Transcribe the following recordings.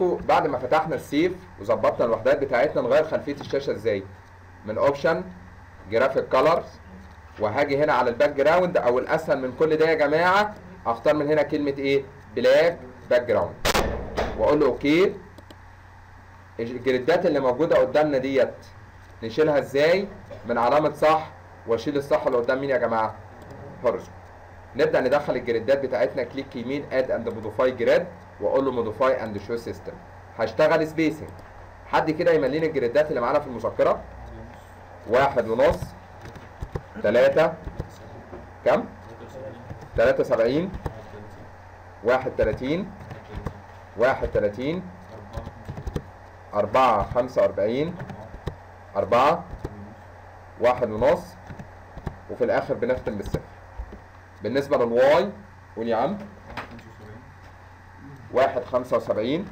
حضراتكم بعد ما فتحنا السيف وظبطنا الوحدات بتاعتنا نغير خلفيه الشاشه ازاي من اوبشن جرافيك كولرز وهاجي هنا على الباك جراوند او الاسهل من كل ده يا جماعه اختار من هنا كلمه ايه بلاك باك جراوند واقول له اوكي الجريدات اللي موجوده قدامنا ديت نشيلها ازاي من علامه صح واشيل الصح اللي قدام مين يا جماعه هورزون نبدا ندخل الجريدات بتاعتنا كليك يمين اد اند موديفاي جريد واقول له موديفاي اند شو سيستم هشتغل سبيسنج حد كده يمليني الجريدات اللي معانا في المذكره واحد ونص ثلاثة كم؟ ثلاثة سبعين واحد تلاتين واحد تلاتين أربعة خمسة وأربعين أربعة واحد ونص وفي الآخر بنختم بالصفر بالنسبة للواي قول يا عم واحد خمسة وسبعين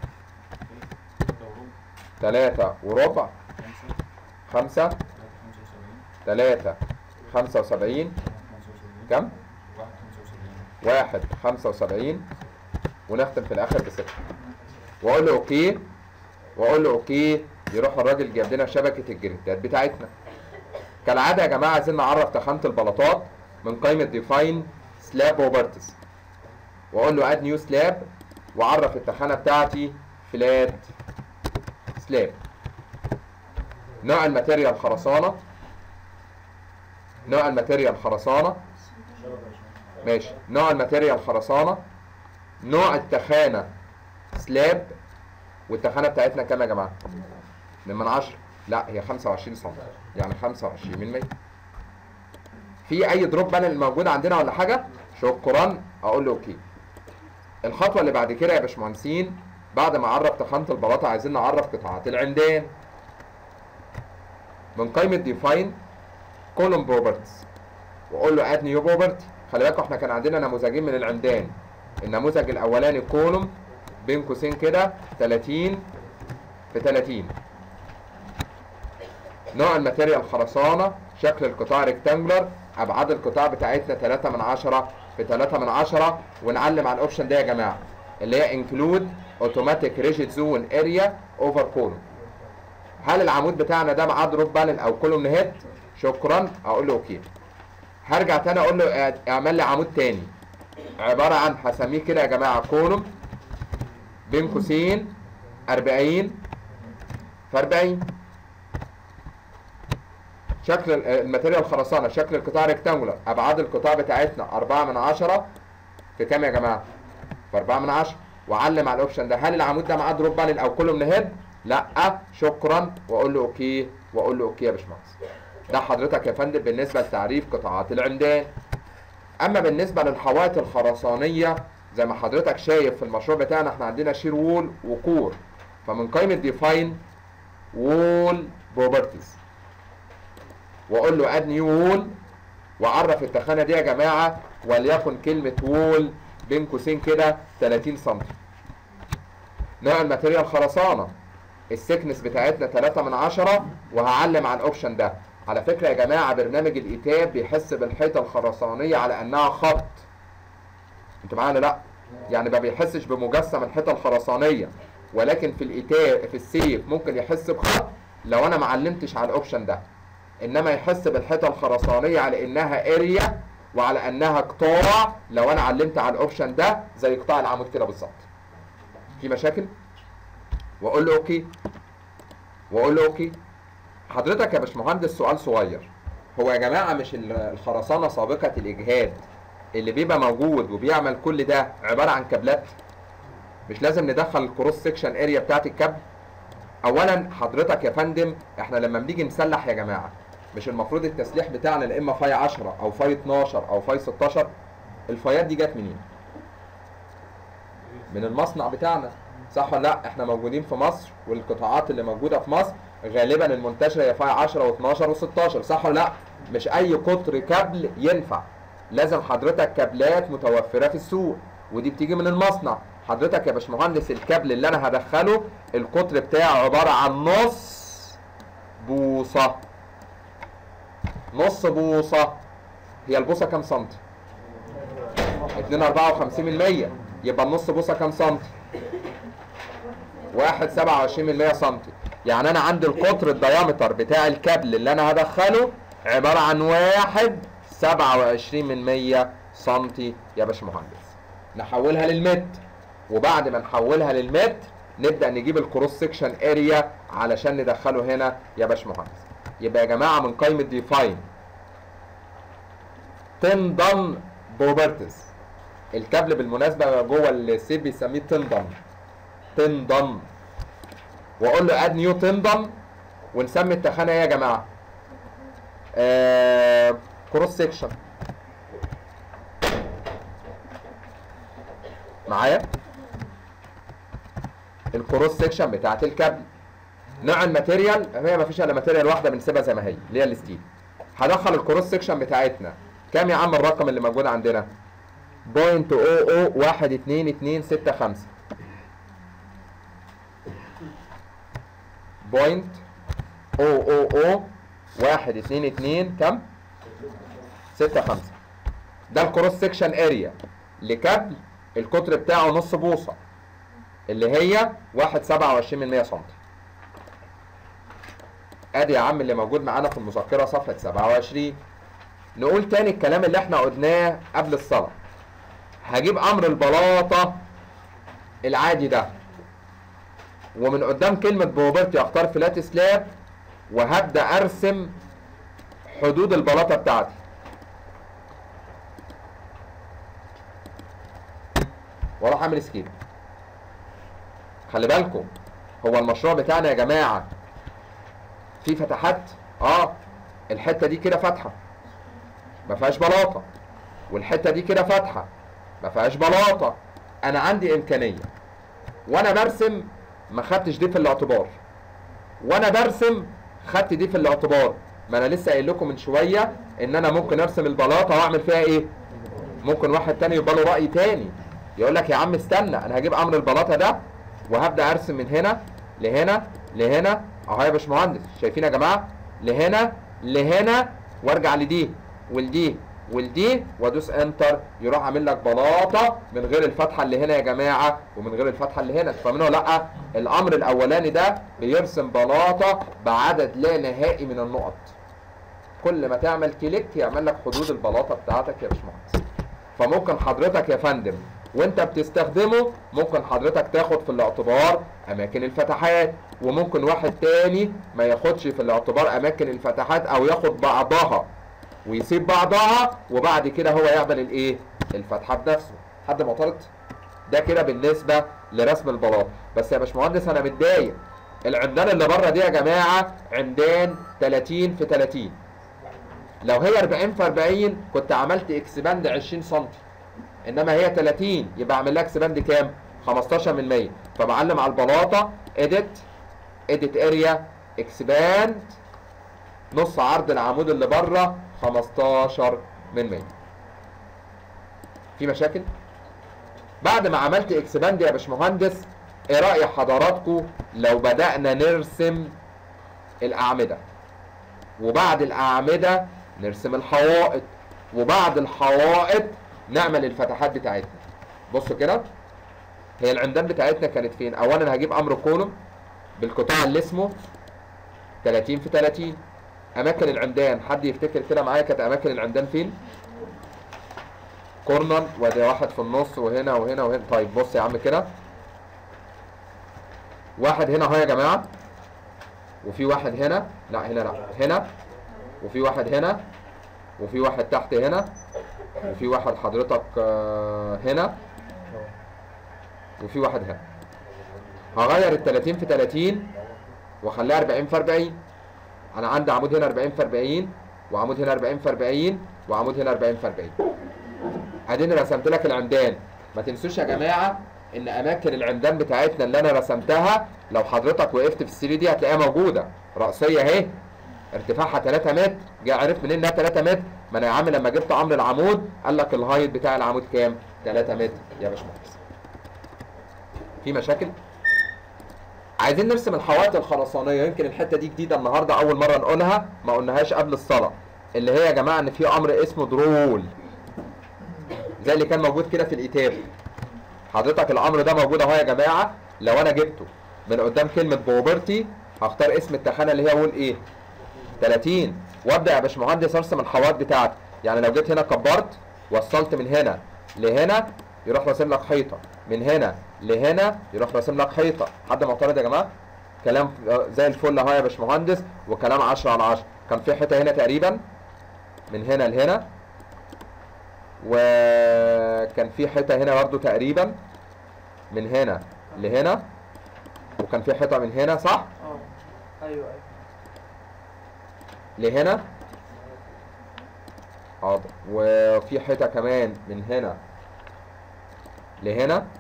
تلاتة وربع خمسة تلاتة خمسة وسبعين كم؟ واحد خمسة وسبعين ونختم في الآخر بصفر وأقول له أوكي وأقول له أوكي يروح الراجل جايب لنا شبكة الجريدات بتاعتنا كالعادة يا جماعة عايزين نعرف تخانة البلاطات من قائمة ديفاين سلاب بروبرتيز وأقول له أد نيو سلاب وأعرف التخانة بتاعتي فلات سلاب نوع الماتيريال خرسانة نوع الماتيريال خرسانة ماشي نوع الماتيريال خرسانة نوع التخانة سلاب والتخانة بتاعتنا كام يا جماعة؟ من من 10 لا هي 25 سم يعني 25 من 100 في اي دروب بانل موجود عندنا ولا حاجة؟ شكرا اقول له اوكي الخطوة اللي بعد كده يا باشمهندسين بعد ما اعرف تخانة البلاطة عايزين نعرف قطاعات العمدان من قائمة ديفاين كولوم بروبرتيز واقول له اد نيو بروبرتي خلي بالكم احنا كان عندنا نموذجين من العمدان النموذج الاولاني كولوم بين قوسين كده 30 في 30 نوع الماتيريال خرسانه شكل القطاع ريكتانجلر ابعاد القطاع بتاعتنا 3 من 10 في 3 من 10 ونعلم على الاوبشن ده يا جماعه اللي هي انكلود اوتوماتيك ريجيد زون اريا اوفر كولوم هل العمود بتاعنا ده معاه دروب بانل او كولوم هيد شكرا اقول له اوكي هرجع تاني اقول له اعمل لي عمود تاني عباره عن هسميه كده يا جماعه كولوم بين قوسين 40 في 40 شكل الماتيريال خرسانه شكل القطاع ريكتانجولار ابعاد القطاع بتاعتنا 4 من 10 في كام يا جماعه؟ في 4 من 10 واعلم على الاوبشن ده هل العمود ده معاه دروب بانل او كله من هيد؟ لا شكرا واقول له اوكي واقول له اوكي يا باشمهندس ده حضرتك يا فندم بالنسبه لتعريف قطاعات العمدان اما بالنسبه للحوائط الخرسانيه زي ما حضرتك شايف في المشروع بتاعنا احنا عندنا شير وول وكور فمن قائمه ديفاين وول بروبرتيز واقول له اد نيو وول واعرف التخانه دي يا جماعه وليكن كلمه وول بين قوسين كده 30 سم نوع الماتيريال خرسانه السكنس بتاعتنا 3 من 10 وهعلم على الاوبشن ده على فكره يا جماعه برنامج الايتاب بيحس بالحيطه الخرسانيه على انها خط انتوا معانا لا يعني ما بيحسش بمجسم الحيطه الخرسانيه ولكن في الايتاب في السيف ممكن يحس بخط لو انا ما علمتش على الاوبشن ده انما يحس بالحيطه الخرسانيه على انها اريا وعلى انها قطاع لو انا علمت على الاوبشن ده زي قطاع العمود كده بالظبط في مشاكل واقول له اوكي واقول له اوكي حضرتك يا باشمهندس سؤال صغير هو يا جماعه مش الخرسانه سابقه الاجهاد اللي بيبقى موجود وبيعمل كل ده عباره عن كابلات مش لازم ندخل الكروس سكشن اريا بتاعت الكابل اولا حضرتك يا فندم احنا لما بنيجي نسلح يا جماعه مش المفروض التسليح بتاعنا لا اما فاي 10 او فاي 12 او فاي 16 الفايات دي جت منين من المصنع بتاعنا صح ولا لا احنا موجودين في مصر والقطاعات اللي موجوده في مصر غالبا المنتشره هي فاي 10 و12 و16 صح ولا لا مش اي قطر كابل ينفع لازم حضرتك كابلات متوفره في السوق ودي بتيجي من المصنع حضرتك يا باشمهندس الكابل اللي انا هدخله القطر بتاعه عباره عن نص بوصه نص بوصه هي البوصه كام سنتي 2 54 من 100 يبقى النص بوصه كام سنتي واحد سبعة وعشرين من مية سنتي يعني انا عندي القطر الديامتر بتاع الكابل اللي انا هدخله عبارة عن واحد سبعة وعشرين من مية سنتي يا باشمهندس نحولها للمتر وبعد ما نحولها للمتر نبدأ نجيب الكروس سكشن اريا علشان ندخله هنا يا باشمهندس يبقى يا جماعة من قائمة ديفاين تندن بروبرتيز الكابل بالمناسبة جوه السيف بيسميه تندن تندن واقول له اد نيو تندن ونسمي التخانه ايه يا جماعه آه كروس سيكشن معايا الكروس سيكشن بتاعت الكابل نوع الماتيريال هي ما فيش الا ماتيريال واحده بنسيبها زي ما هي اللي هي الستيل هدخل الكروس سيكشن بتاعتنا كام يا عم الرقم اللي موجود عندنا بوينت او او واحد اتنين اتنين ستة خمسة بوينت او او او واحد اتنين اتنين كم ستة خمسة ده الكروس سيكشن اريا لكابل القطر بتاعه نص بوصة اللي هي واحد سبعة وعشرين من مية سنتي ادي يا عم اللي موجود معانا في المذكرة صفحة سبعة وعشرين نقول تاني الكلام اللي احنا قلناه قبل الصلاة هجيب امر البلاطة العادي ده ومن قدام كلمة بروبرتي اختار فلات سلاب وهبدأ ارسم حدود البلاطة بتاعتي واروح اعمل سكيب خلي بالكم هو المشروع بتاعنا يا جماعة فيه فتحات اه الحتة دي كده فتحة ما فيهاش بلاطة والحتة دي كده فتحة ما فيهاش بلاطة انا عندي امكانية وانا برسم ما خدتش دي في الاعتبار وانا برسم خدت دي في الاعتبار ما انا لسه قايل لكم من شويه ان انا ممكن ارسم البلاطه واعمل فيها ايه ممكن واحد تاني يبقى له راي تاني يقول لك يا عم استنى انا هجيب امر البلاطه ده وهبدا ارسم من هنا لهنا لهنا اهو يا باشمهندس شايفين يا جماعه لهنا لهنا وارجع لدي ولدي ولدي وادوس انتر يروح عامل لك بلاطه من غير الفتحه اللي هنا يا جماعه ومن غير الفتحه اللي هنا فاهمين ولا لا الامر الاولاني ده بيرسم بلاطه بعدد لا نهائي من النقط كل ما تعمل كليك يعمل لك حدود البلاطه بتاعتك يا باشمهندس فممكن حضرتك يا فندم وانت بتستخدمه ممكن حضرتك تاخد في الاعتبار اماكن الفتحات وممكن واحد تاني ما ياخدش في الاعتبار اماكن الفتحات او ياخد بعضها ويسيب بعضها وبعد كده هو يعمل الايه الفتحه بنفسه حد معترض ده كده بالنسبه لرسم البلاط بس يا باشمهندس انا متضايق العمدان اللي بره دي يا جماعه عمدان 30 في 30 لو هي 40 في 40 كنت عملت اكسباند 20 سم انما هي 30 يبقى اعمل لها اكسباند كام 15 من 100 فبعلم على البلاطه اديت اديت اريا اكسباند نص عرض العمود اللي بره 15 من 100 في مشاكل بعد ما عملت اكسباند يا باشمهندس ايه راي حضراتكم لو بدانا نرسم الاعمده وبعد الاعمده نرسم الحوائط وبعد الحوائط نعمل الفتحات بتاعتنا بصوا كده هي العمدان بتاعتنا كانت فين اولا هجيب امر كولوم بالقطاع اللي اسمه 30 في 30 اماكن العمدان حد يفتكر كده معايا كانت اماكن العمدان فين كورنر وادي واحد في النص وهنا وهنا وهنا طيب بص يا عم كده واحد هنا اهو يا جماعه وفي واحد هنا لا هنا لا هنا وفي واحد هنا وفي واحد تحت هنا وفي واحد حضرتك آه، هنا وفي واحد هنا هغير ال 30 في 30 واخليها 40 في 40 انا عندي عمود هنا 40 في 40 وعمود هنا 40 في 40 وعمود هنا 40 في 40 اديني رسمت لك العمدان ما تنسوش يا جماعه ان اماكن العمدان بتاعتنا اللي انا رسمتها لو حضرتك وقفت في السري دي هتلاقيها موجوده راسيه اهي ارتفاعها 3 متر جاي عرف منين انها 3 متر ما انا يا عم لما جبت امر العمود قال لك الهايت بتاع العمود كام 3 متر يا باشمهندس في مشاكل عايزين نرسم الحوائط الخرسانيه يمكن الحته دي جديده النهارده اول مره نقولها ما قلناهاش قبل الصلاه اللي هي يا جماعه ان في امر اسمه درول زي اللي كان موجود كده في الايتاب حضرتك الامر ده موجود اهو يا جماعه لو انا جبته من قدام كلمه بروبرتي هختار اسم التخانه اللي هي اقول ايه 30 وابدا يا باشمهندس ارسم الحوائط بتاعتي يعني لو جيت هنا كبرت وصلت من هنا لهنا يروح راسم لك حيطه من هنا لهنا يروح راسم لك حيطه حد معترض يا جماعه كلام زي الفل اهو يا باشمهندس وكلام 10 على 10 كان في حته هنا تقريبا من هنا لهنا وكان في حته هنا برضو تقريبا من هنا لهنا وكان في حته من هنا صح اه ايوه ايوه لهنا حاضر وفي حته كمان من هنا لهنا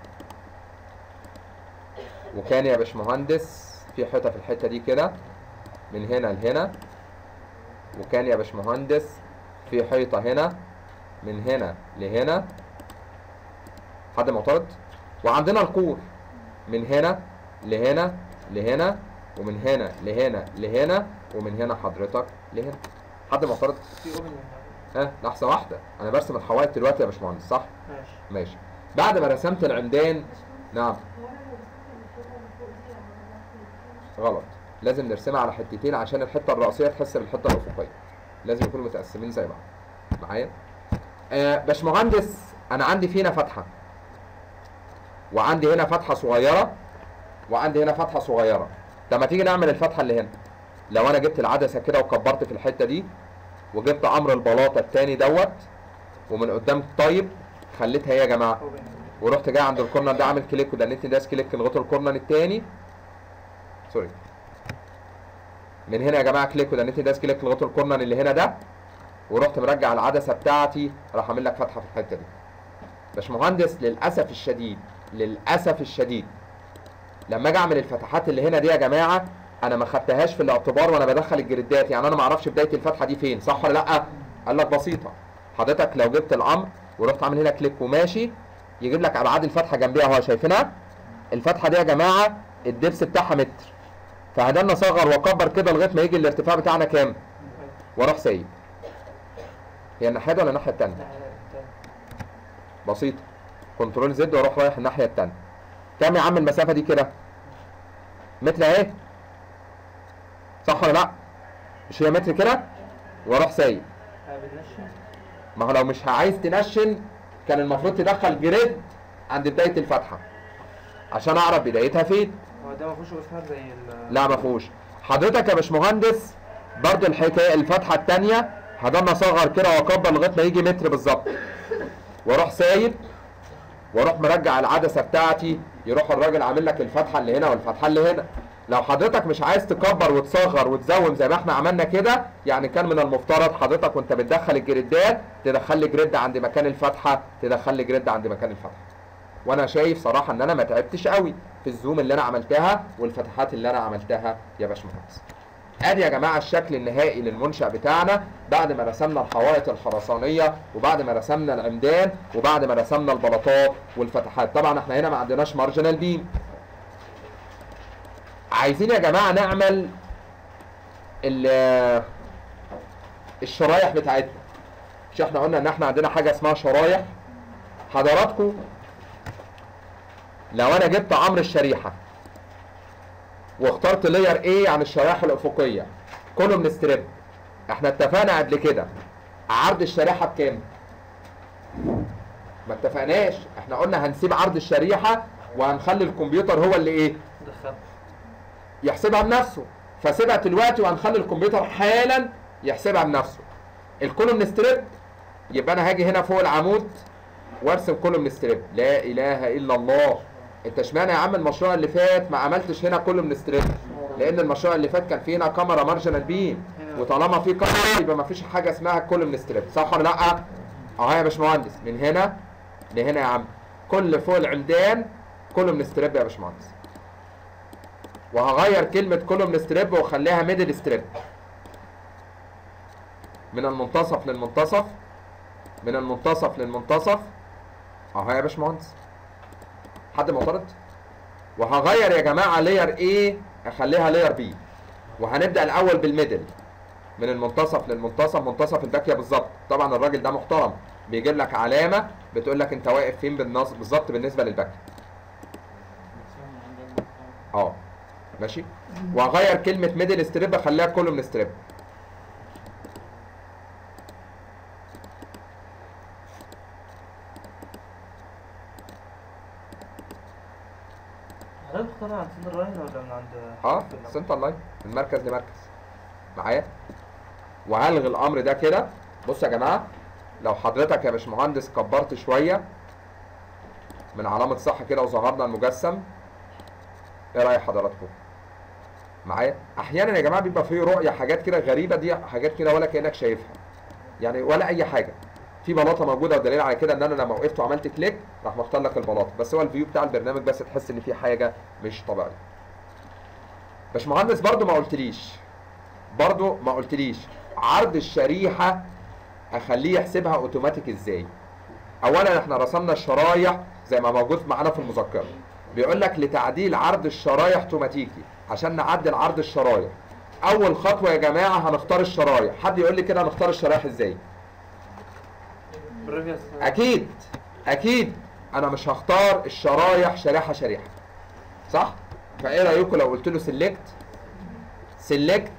وكان يا باشمهندس في حته في الحته دي كده من هنا لهنا وكان يا باشمهندس في حيطه هنا من هنا لهنا حد معترض وعندنا الكور من هنا لهنا لهنا ومن هنا لهنا لهنا ومن هنا حضرتك لهنا حد معترض في اوبن ها لحظه واحده انا برسم الحوائط دلوقتي يا باشمهندس صح ماشي ماشي بعد ما رسمت العمدان نعم غلط لازم نرسمها على حتتين عشان الحته الرئيسيه تحس بالحته الافقيه لازم يكونوا متقسمين زي بعض معايا آه باشمهندس انا عندي فينا فتحه وعندي هنا فتحه صغيره وعندي هنا فتحه صغيره لما تيجي نعمل الفتحه اللي هنا لو انا جبت العدسه كده وكبرت في الحته دي وجبت امر البلاطه التاني دوت ومن قدام طيب خليتها ايه يا جماعه اوبن ورحت جاي عند الكورنر ده عامل كليك ودنيتني داس كليك لغايه الكورنر التاني سوري من هنا يا جماعه كليك ودنيتني داس كليك لغايه الكورنر اللي هنا ده ورحت مرجع العدسه بتاعتي راح اعمل لك فتحه في الحته دي باشمهندس للاسف الشديد للاسف الشديد لما اجي اعمل الفتحات اللي هنا دي يا جماعه انا ما خدتهاش في الاعتبار وانا بدخل الجريدات يعني انا ما اعرفش بدايه الفتحه دي فين صح ولا لا قال لك بسيطه حضرتك لو جبت الامر ورحت عامل هنا كليك وماشي يجيب لك ابعاد الفتحه جنبيها اهو شايفينها الفتحه دي يا جماعه الدبس بتاعها متر فهدلنا صغر واكبر كده لغايه ما يجي الارتفاع بتاعنا كام واروح سايب هي الناحيه دي ولا الناحيه الثانيه بسيطه كنترول زد واروح رايح الناحيه الثانيه كام يا عم المسافه دي كده متر اهي صح ولا لا مش هي متر كده واروح سايب بننشن ما هو لو مش عايز تنشن كان المفروض تدخل جريد عند بدايه الفتحه عشان اعرف بدايتها فين هو ده ما فيهوش مسمار زي ال لا ما فيهوش حضرتك يا باشمهندس برضو الحكايه الفتحه الثانيه هضلنا اصغر كده واكبر لغايه ما يجي متر بالظبط واروح سايب واروح مرجع العدسه بتاعتي يروح الراجل عامل لك الفتحه اللي هنا والفتحه اللي هنا لو حضرتك مش عايز تكبر وتصغر وتزوم زي ما احنا عملنا كده يعني كان من المفترض حضرتك وانت بتدخل الجريدات تدخل لي جريد عند مكان الفتحه تدخل لي جريد عند مكان الفتحه وانا شايف صراحه ان انا ما تعبتش قوي في الزوم اللي انا عملتها والفتحات اللي انا عملتها يا باشمهندس ادي يا جماعه الشكل النهائي للمنشا بتاعنا بعد ما رسمنا الحوائط الخرسانيه وبعد ما رسمنا العمدان وبعد ما رسمنا البلاطات والفتحات طبعا احنا هنا ما عندناش مارجنال بيم عايزين يا جماعه نعمل ال- الشرايح بتاعتنا مش احنا قلنا ان احنا عندنا حاجه اسمها شرايح حضراتكم لو انا جبت امر الشريحه واخترت لاير ايه عن الشرائح الافقيه كولوم ستريب احنا اتفقنا قبل كده عرض الشريحه بكام ما اتفقناش احنا قلنا هنسيب عرض الشريحه وهنخلي الكمبيوتر هو اللي ايه دخلت يحسبها بنفسه فسيبها دلوقتي وهنخلي الكمبيوتر حالا يحسبها بنفسه الكولوم ستريب يبقى انا هاجي هنا فوق العمود وارسم كولوم ستريب لا اله الا الله انت اشمعنى يا عم المشروع اللي فات ما عملتش هنا كولوم ستريب لان المشروع اللي فات كان فيه هنا كاميرا مارجنال بيم هنا. وطالما في كاميرا يبقى ما فيش حاجه اسمها كولوم ستريب صح ولا لا اهو يا باشمهندس من هنا لهنا يا عم كل فوق العمدان كولوم ستريب يا باشمهندس وهغير كلمة كولوم ستريب واخليها ميدل ستريب من المنتصف للمنتصف من المنتصف للمنتصف اهو يا باشمهندس حد معترض وهغير يا جماعة لاير A اخليها لاير B وهنبدأ الاول بالميدل من المنتصف للمنتصف منتصف الباكية بالظبط طبعا الراجل ده محترم بيجيب لك علامة بتقول لك انت واقف فين بالنص بالظبط بالنسبة للباكية اه ماشي وهغير كلمه ميدل ستريب اخليها كولوم ستريب حضرتك بتختار عن سنتر لاين ولا من عند اه سنتر لاين من مركز لمركز معايا وهلغي الامر ده كده بص يا جماعه لو حضرتك يا باشمهندس كبرت شويه من علامه صح كده وظهرنا المجسم ايه راي حضراتكم معايا احيانا يا جماعه بيبقى فيه رؤيه حاجات كده غريبه دي حاجات كده ولا كانك شايفها يعني ولا اي حاجه في بلاطه موجوده ودليل على كده ان انا لما وقفت وعملت كليك راح مختار لك البلاطه بس هو الفيو بتاع البرنامج بس تحس ان في حاجه مش طبيعيه باشمهندس برضو ما قلتليش برضو ما قلتليش عرض الشريحه اخليه يحسبها اوتوماتيك ازاي اولا احنا رسمنا الشرايح زي ما موجود معانا في المذكره بيقول لك لتعديل عرض الشرايح اوتوماتيكي عشان نعدل عرض الشرايح اول خطوه يا جماعه هنختار الشرايح حد يقول لي كده هنختار الشرايح ازاي بريفيوس اكيد اكيد انا مش هختار الشرايح شريحه شريحه صح فايه رايكم لو قلت له سيلكت سيلكت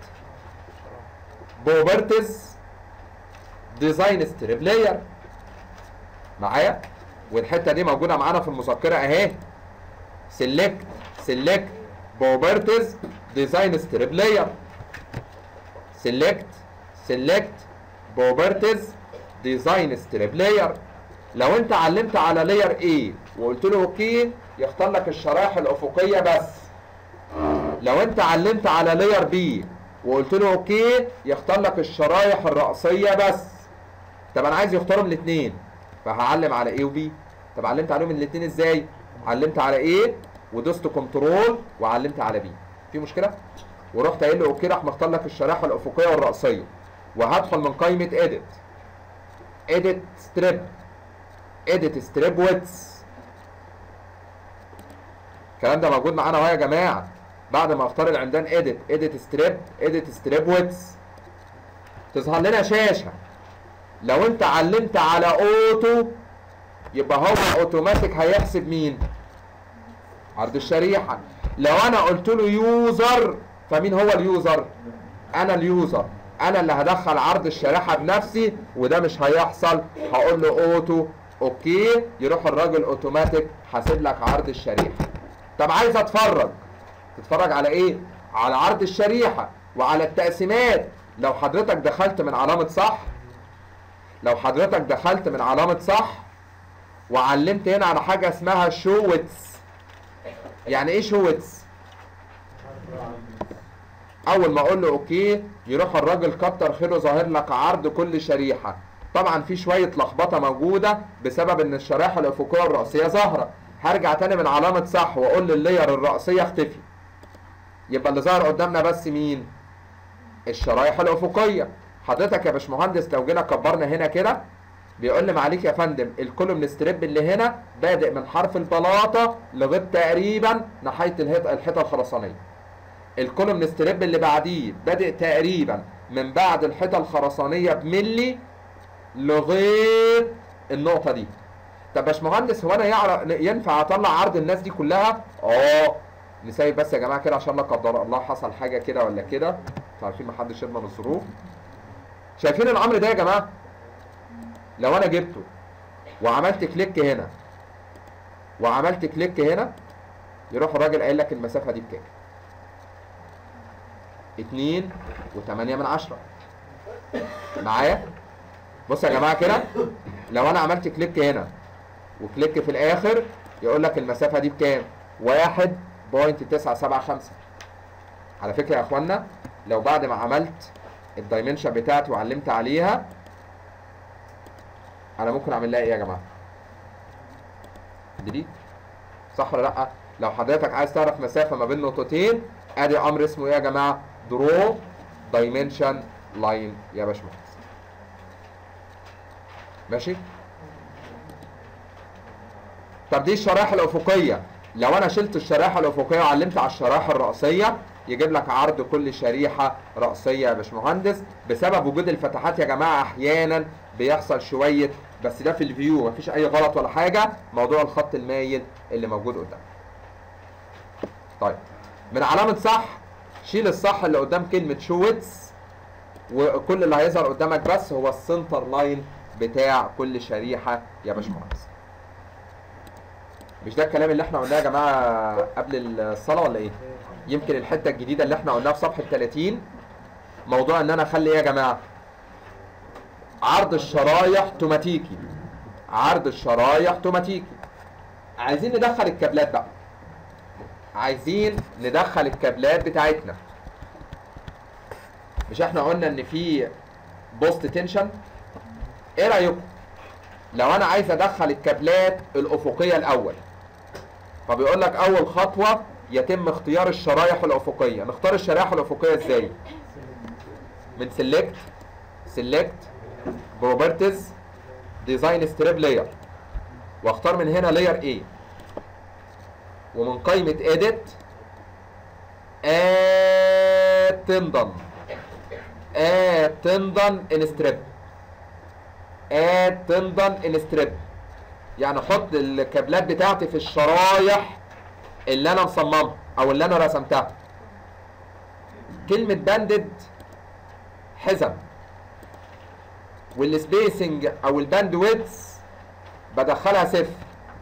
بروبرتيز ديزاين ستريب لاير معايا والحته دي موجوده معانا في المذكره اهي سيلكت سيلكت بروبرتيز ديزاين ستريب لاير سيلكت سيلكت بروبرتيز ديزاين ستريب لاير لو انت علمت على لاير A وقلت له اوكي يختار لك الشرائح الافقيه بس لو انت علمت على لاير B وقلت له اوكي يختار لك الشرايح الرأسيه بس طب انا عايز يختارهم الاثنين فهعلم على A و B طب علمت عليهم الاثنين ازاي علمت على A ودوست كنترول وعلمت على B في مشكله ورحت قايل له اوكي راح مختار لك الشرائح الافقيه والرأسيه وهدخل من قائمه اديت اديت ستريب اديت ستريب ويتس الكلام ده موجود معانا اهو يا جماعه بعد ما اختار العمدان اديت اديت ستريب اديت ستريب ويتس تظهر لنا شاشه لو انت علمت على اوتو يبقى هو اوتوماتيك هيحسب مين عرض الشريحه لو انا قلت له يوزر فمين هو اليوزر انا اليوزر انا اللي هدخل عرض الشريحه بنفسي وده مش هيحصل هقول له اوتو اوكي يروح الراجل اوتوماتيك حاسب لك عرض الشريحه طب عايز اتفرج تتفرج على ايه على عرض الشريحه وعلى التقسيمات لو حضرتك دخلت من علامه صح لو حضرتك دخلت من علامه صح وعلمت هنا على حاجه اسمها شوتس يعني ايه شوتس اول ما اقول له اوكي يروح الراجل كتر خيره ظاهر لك عرض كل شريحه طبعا في شويه لخبطه موجوده بسبب ان الشرائح الافقيه والراسيه ظاهره هرجع تاني من علامه صح واقول لللاير الراسيه اختفي يبقى اللي ظاهر قدامنا بس مين الشرائح الافقيه حضرتك يا باشمهندس لو جينا كبرنا هنا كده بيقول لي معلش يا فندم الكولوم ستريب اللي هنا بادئ من حرف البلاطه لغايه تقريبا ناحيه الحيطه الحيطه الخرسانيه الكولوم ستريب اللي بعديه بادئ تقريبا من بعد الحيطه الخرسانيه بملي لغايه النقطه دي طب باشمهندس هو انا يعرف ينفع اطلع عرض الناس دي كلها اه نسيب بس يا جماعه كده عشان لا قدر الله حصل حاجه كده ولا كده انتوا عارفين محدش يضمن الظروف شايفين الامر ده يا جماعه لو انا جبته وعملت كليك هنا وعملت كليك هنا يروح الراجل قايل لك المسافه دي بكام اتنين وتمانية من عشرة معايا بص يا جماعة كده لو انا عملت كليك هنا وكليك في الاخر يقول لك المسافة دي بكام واحد بوينت تسعة سبعة خمسة على فكرة يا اخوانا لو بعد ما عملت الدايمنشن بتاعتي وعلمت عليها انا ممكن اعمل لها ايه يا جماعة ديليت صح ولا لا لو حضرتك عايز تعرف مسافة ما بين نقطتين ادي امر اسمه ايه يا جماعه درو دايمنشن لاين يا باشمهندس ماشي طب دي الشرائح الافقيه لو انا شلت الشرائح الافقيه وعلمت على الشرائح الراسيه يجيب لك عرض كل شريحه راسيه يا باشمهندس بسبب وجود الفتحات يا جماعه احيانا بيحصل شويه بس ده في الفيو مفيش اي غلط ولا حاجه موضوع الخط المايل اللي موجود قدامك طيب من علامه صح شيل الصح اللي قدام كلمه شو ويتس وكل اللي هيظهر قدامك بس هو السنتر لاين بتاع كل شريحه يا باشمهندس مش ده الكلام اللي احنا قلناه يا جماعه قبل الصلاه ولا ايه يمكن الحته الجديده اللي احنا قلناها في صفحه 30 موضوع ان انا اخلي ايه يا جماعه عرض الشرايح توماتيكي عرض الشرايح توماتيكي عايزين ندخل الكابلات بقى عايزين ندخل الكابلات بتاعتنا مش احنا قلنا ان في بوست تنشن ايه رايكم لو انا عايز ادخل الكابلات الافقيه الاول فبيقول لك اول خطوه يتم اختيار الشرايح الافقيه نختار الشرايح الافقيه ازاي من سيلكت سيلكت بروبرتيز ديزاين ستريب لاير واختار من هنا لاير A ومن قائمة edit add tendon add tendon in strip add tendon in strip يعني احط الكابلات بتاعتي في الشرايح اللي انا مصممها او اللي انا رسمتها كلمة باندد حزم والسبيسنج او الباند ويدز بدخلها صفر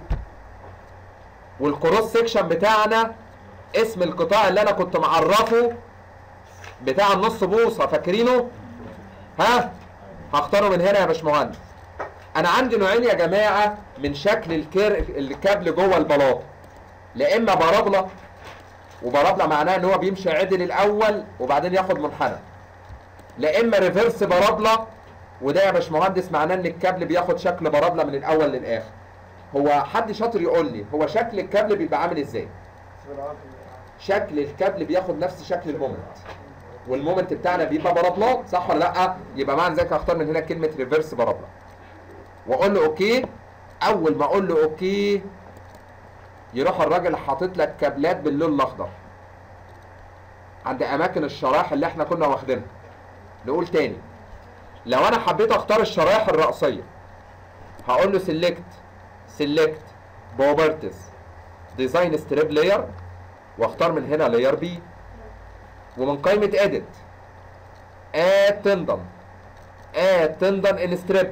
والكروس سيكشن بتاعنا اسم القطاع اللي انا كنت معرفه بتاع النص بوصه فاكرينه ها هختاره من هنا يا باشمهندس انا عندي نوعين يا جماعه من شكل الكير الكابل جوه البلاط لا اما برابله وبرابله معناها ان هو بيمشي عدل الاول وبعدين ياخد منحنى لا اما ريفرس برابله وده يا باشمهندس معناه ان الكابل بياخد شكل برابله من الاول للاخر هو حد شاطر يقول لي هو شكل الكابل بيبقى عامل ازاي شكل الكابل بياخد نفس شكل المومنت والمومنت بتاعنا بيبقى برابلات صح ولا لا يبقى معنى ذلك هختار من هنا كلمه ريفرس برابله واقول له اوكي اول ما اقول له اوكي يروح الراجل حاطط لك كابلات باللون الاخضر عند اماكن الشرايح اللي احنا كنا واخدينها نقول تاني لو انا حبيت اختار الشرايح الرئيسيه هقول له سيلكت سيلكت بروبرتيز ديزاين ستريب لاير واختار من هنا لاير بي ومن قائمه اديت اد تندن اد تندن ان ستريب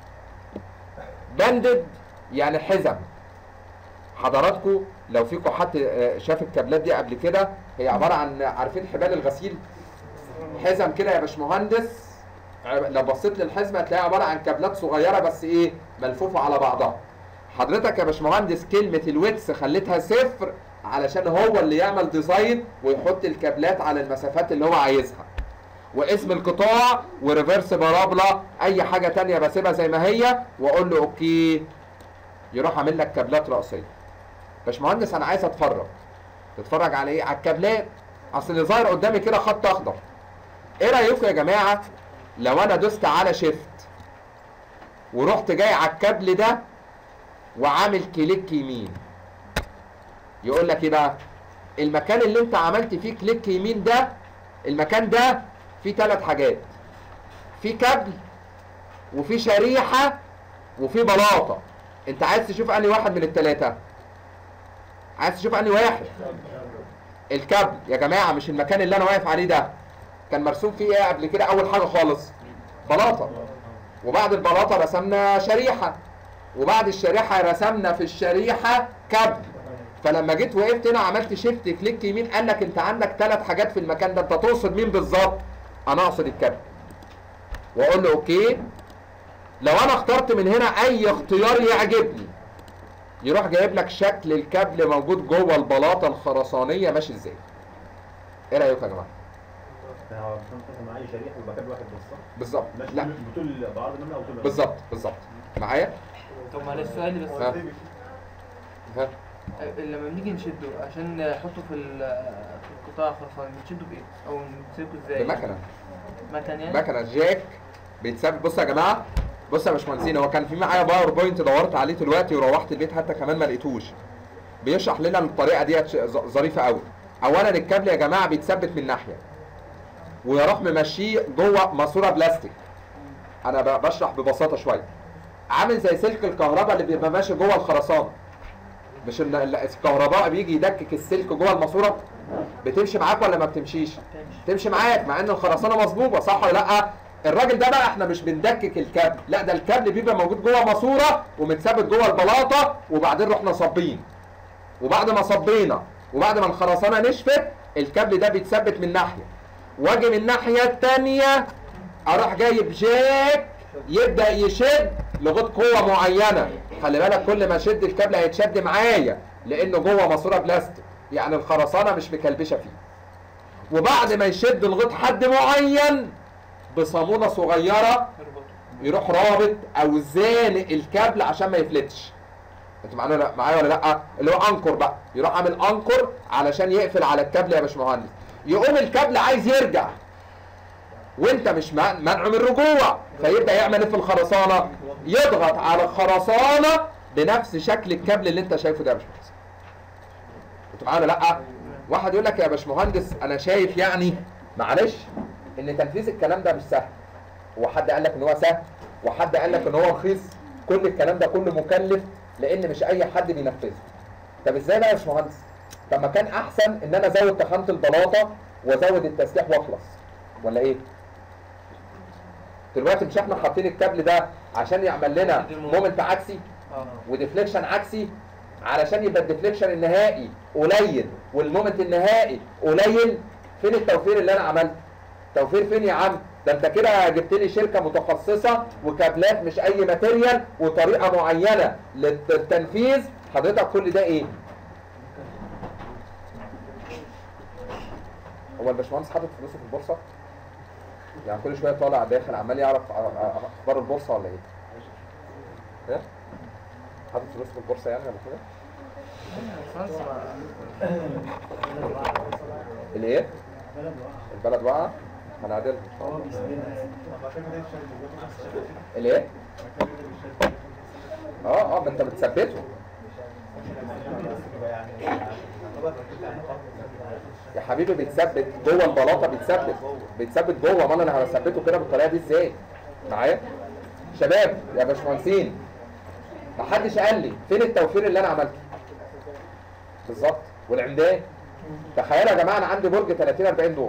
باندد يعني حزم حضراتكم لو فيكم حد آه، شاف الكابلات دي قبل كده هي عباره عن عارفين حبال الغسيل حزم كده يا باشمهندس لو بصيت للحزمه هتلاقيها عباره عن كابلات صغيره بس ايه ملفوفه على بعضها حضرتك يا باشمهندس كلمه الويتس خليتها صفر علشان هو اللي يعمل ديزاين ويحط الكابلات على المسافات اللي هو عايزها واسم القطاع وريفرس بارابلا اي حاجه تانية بسيبها زي ما هي واقول له اوكي يروح عامل لك كابلات رئيسيه باشمهندس انا عايز اتفرج تتفرج على ايه على الكابلات اصل اللي ظاهر قدامي كده خط اخضر ايه رايكم يا جماعه لو انا دوست على شيفت ورحت جاي على الكابل ده وعامل كليك يمين يقول لك ايه بقى المكان اللي انت عملت فيه كليك يمين ده المكان ده فيه ثلاث حاجات في كابل وفي شريحه وفي بلاطه انت عايز تشوف انهي واحد من الثلاثه عايز تشوف انهي واحد الكابل يا جماعه مش المكان اللي انا واقف عليه ده كان مرسوم فيه ايه قبل كده اول حاجه خالص بلاطه وبعد البلاطه رسمنا شريحه وبعد الشريحه رسمنا في الشريحه كابل فلما جيت وقفت هنا عملت شيفت كليك يمين قال لك انت عندك ثلاث حاجات في المكان ده انت تقصد مين بالظبط انا اقصد الكابل واقول له اوكي لو انا اخترت من هنا اي اختيار يعجبني يروح جايب لك شكل الكابل موجود جوه البلاطه الخرسانيه ماشي ازاي ايه رايكم يا جماعه هو عشان تاخد معايا شريحه يبقى كابل واحد بس صح؟ بالظبط ماشي لا بطول بعرض النمله او طول بالظبط بالظبط معايا طب معلش سؤالي بس ها. ها لما بنيجي نشده عشان نحطه في ال- في القطاع الخرساني بنشده بايه؟ او نمسكه ازاي؟ بمكنه مكن يعني؟ مكنه جاك بيتثبت بص يا جماعه بص يا باشمهندسين هو كان في معايا باوربوينت دورت عليه دلوقتي وروحت البيت حتى كمان ما لقيتوش بيشرح لنا الطريقه ديت ش- ظ- ظريفه قوي اولا الكابل يا جماعه بيتثبت من ناحيه ويروح ممشيه جوه ماسوره بلاستيك انا ب- بشرح ببساطه شويه عامل زي سلك الكهرباء اللي بيبقى ماشي جوه الخرسانه مش ان ال- الكهرباء بيجي يدكك السلك جوه الماسوره بتمشي معاك ولا ما بتمشيش تمشي تمشي معاك مع ان الخرسانه مظبوطه صح ولا لا الراجل ده بقى احنا مش بندكك الكابل لا ده الكابل بيبقى موجود جوه ماسوره ومتثبت جوه البلاطه وبعدين رحنا صابين وبعد ما صبينا وبعد ما الخرسانه نشفت الكابل ده بيتثبت من ناحيه واجي من الناحيه الثانيه اروح جايب جاك يبدا يشد لغايه قوه معينه خلي بالك كل ما اشد الكابل هيتشد معايا لانه جوه ماسوره بلاستيك يعني الخرسانه مش مكلبشه فيه وبعد ما يشد لغايه حد معين بصاموله صغيره اربطه يروح رابط او زانق الكابل عشان ما يفلتش انتوا معانا لا معايا ولا لا اللي هو انكر بقى يروح عامل انكر علشان يقفل على الكابل يا باشمهندس يقوم الكابل عايز يرجع وانت مش مع- منعه من الرجوع فيبدا يعمل ايه في الخرسانه يضغط على الخرسانه بنفس شكل الكابل اللي انت شايفه ده يا باشمهندس انتوا معانا لا واحد يقول لك يا باشمهندس انا شايف يعني معلش ان تنفيذ الكلام ده مش سهل وحد قال لك ان هو سهل وحد قال لك ان هو رخيص كل الكلام ده كله مكلف لان مش اي حد بينفذه طب ازاي بقى يا باشمهندس طب ما كان احسن ان انا ازود تخانه البلاطه وازود التسليح واخلص ولا ايه دلوقتي مش احنا حاطين الكابل ده عشان يعمل لنا مومنت عكسي اه وديفليكشن عكسي علشان يبقى الديفليكشن النهائي قليل والمومنت النهائي قليل فين التوفير اللي انا عملته توفير فين يا عم ده انت كده جبت لي شركه متخصصه وكابلات مش اي ماتيريال وطريقه معينه للتنفيذ حضرتك كل ده ايه هو الباشمهندس حاطط فلوسه في البورصه يعني كل شويه طالع داخل عمال يعرف أ- أ- اخبار البورصه ولا ايه ايه حاطط فلوسه في البورصه يعني ولا كده فرنسا الايه البلد واقعه هنعدلها ان شاء الله الايه اه اه ما انت بتثبته يا حبيبي بيتثبت جوه البلاطه بيتثبت بيتثبت جوه امال انا هثبته كده بالطريقه دي ازاي معايا شباب يا باشمهندسين ما حدش قال لي فين التوفير اللي انا عملته بالظبط والعمدان تخيلوا يا جماعه انا عندي برج 30 40 دور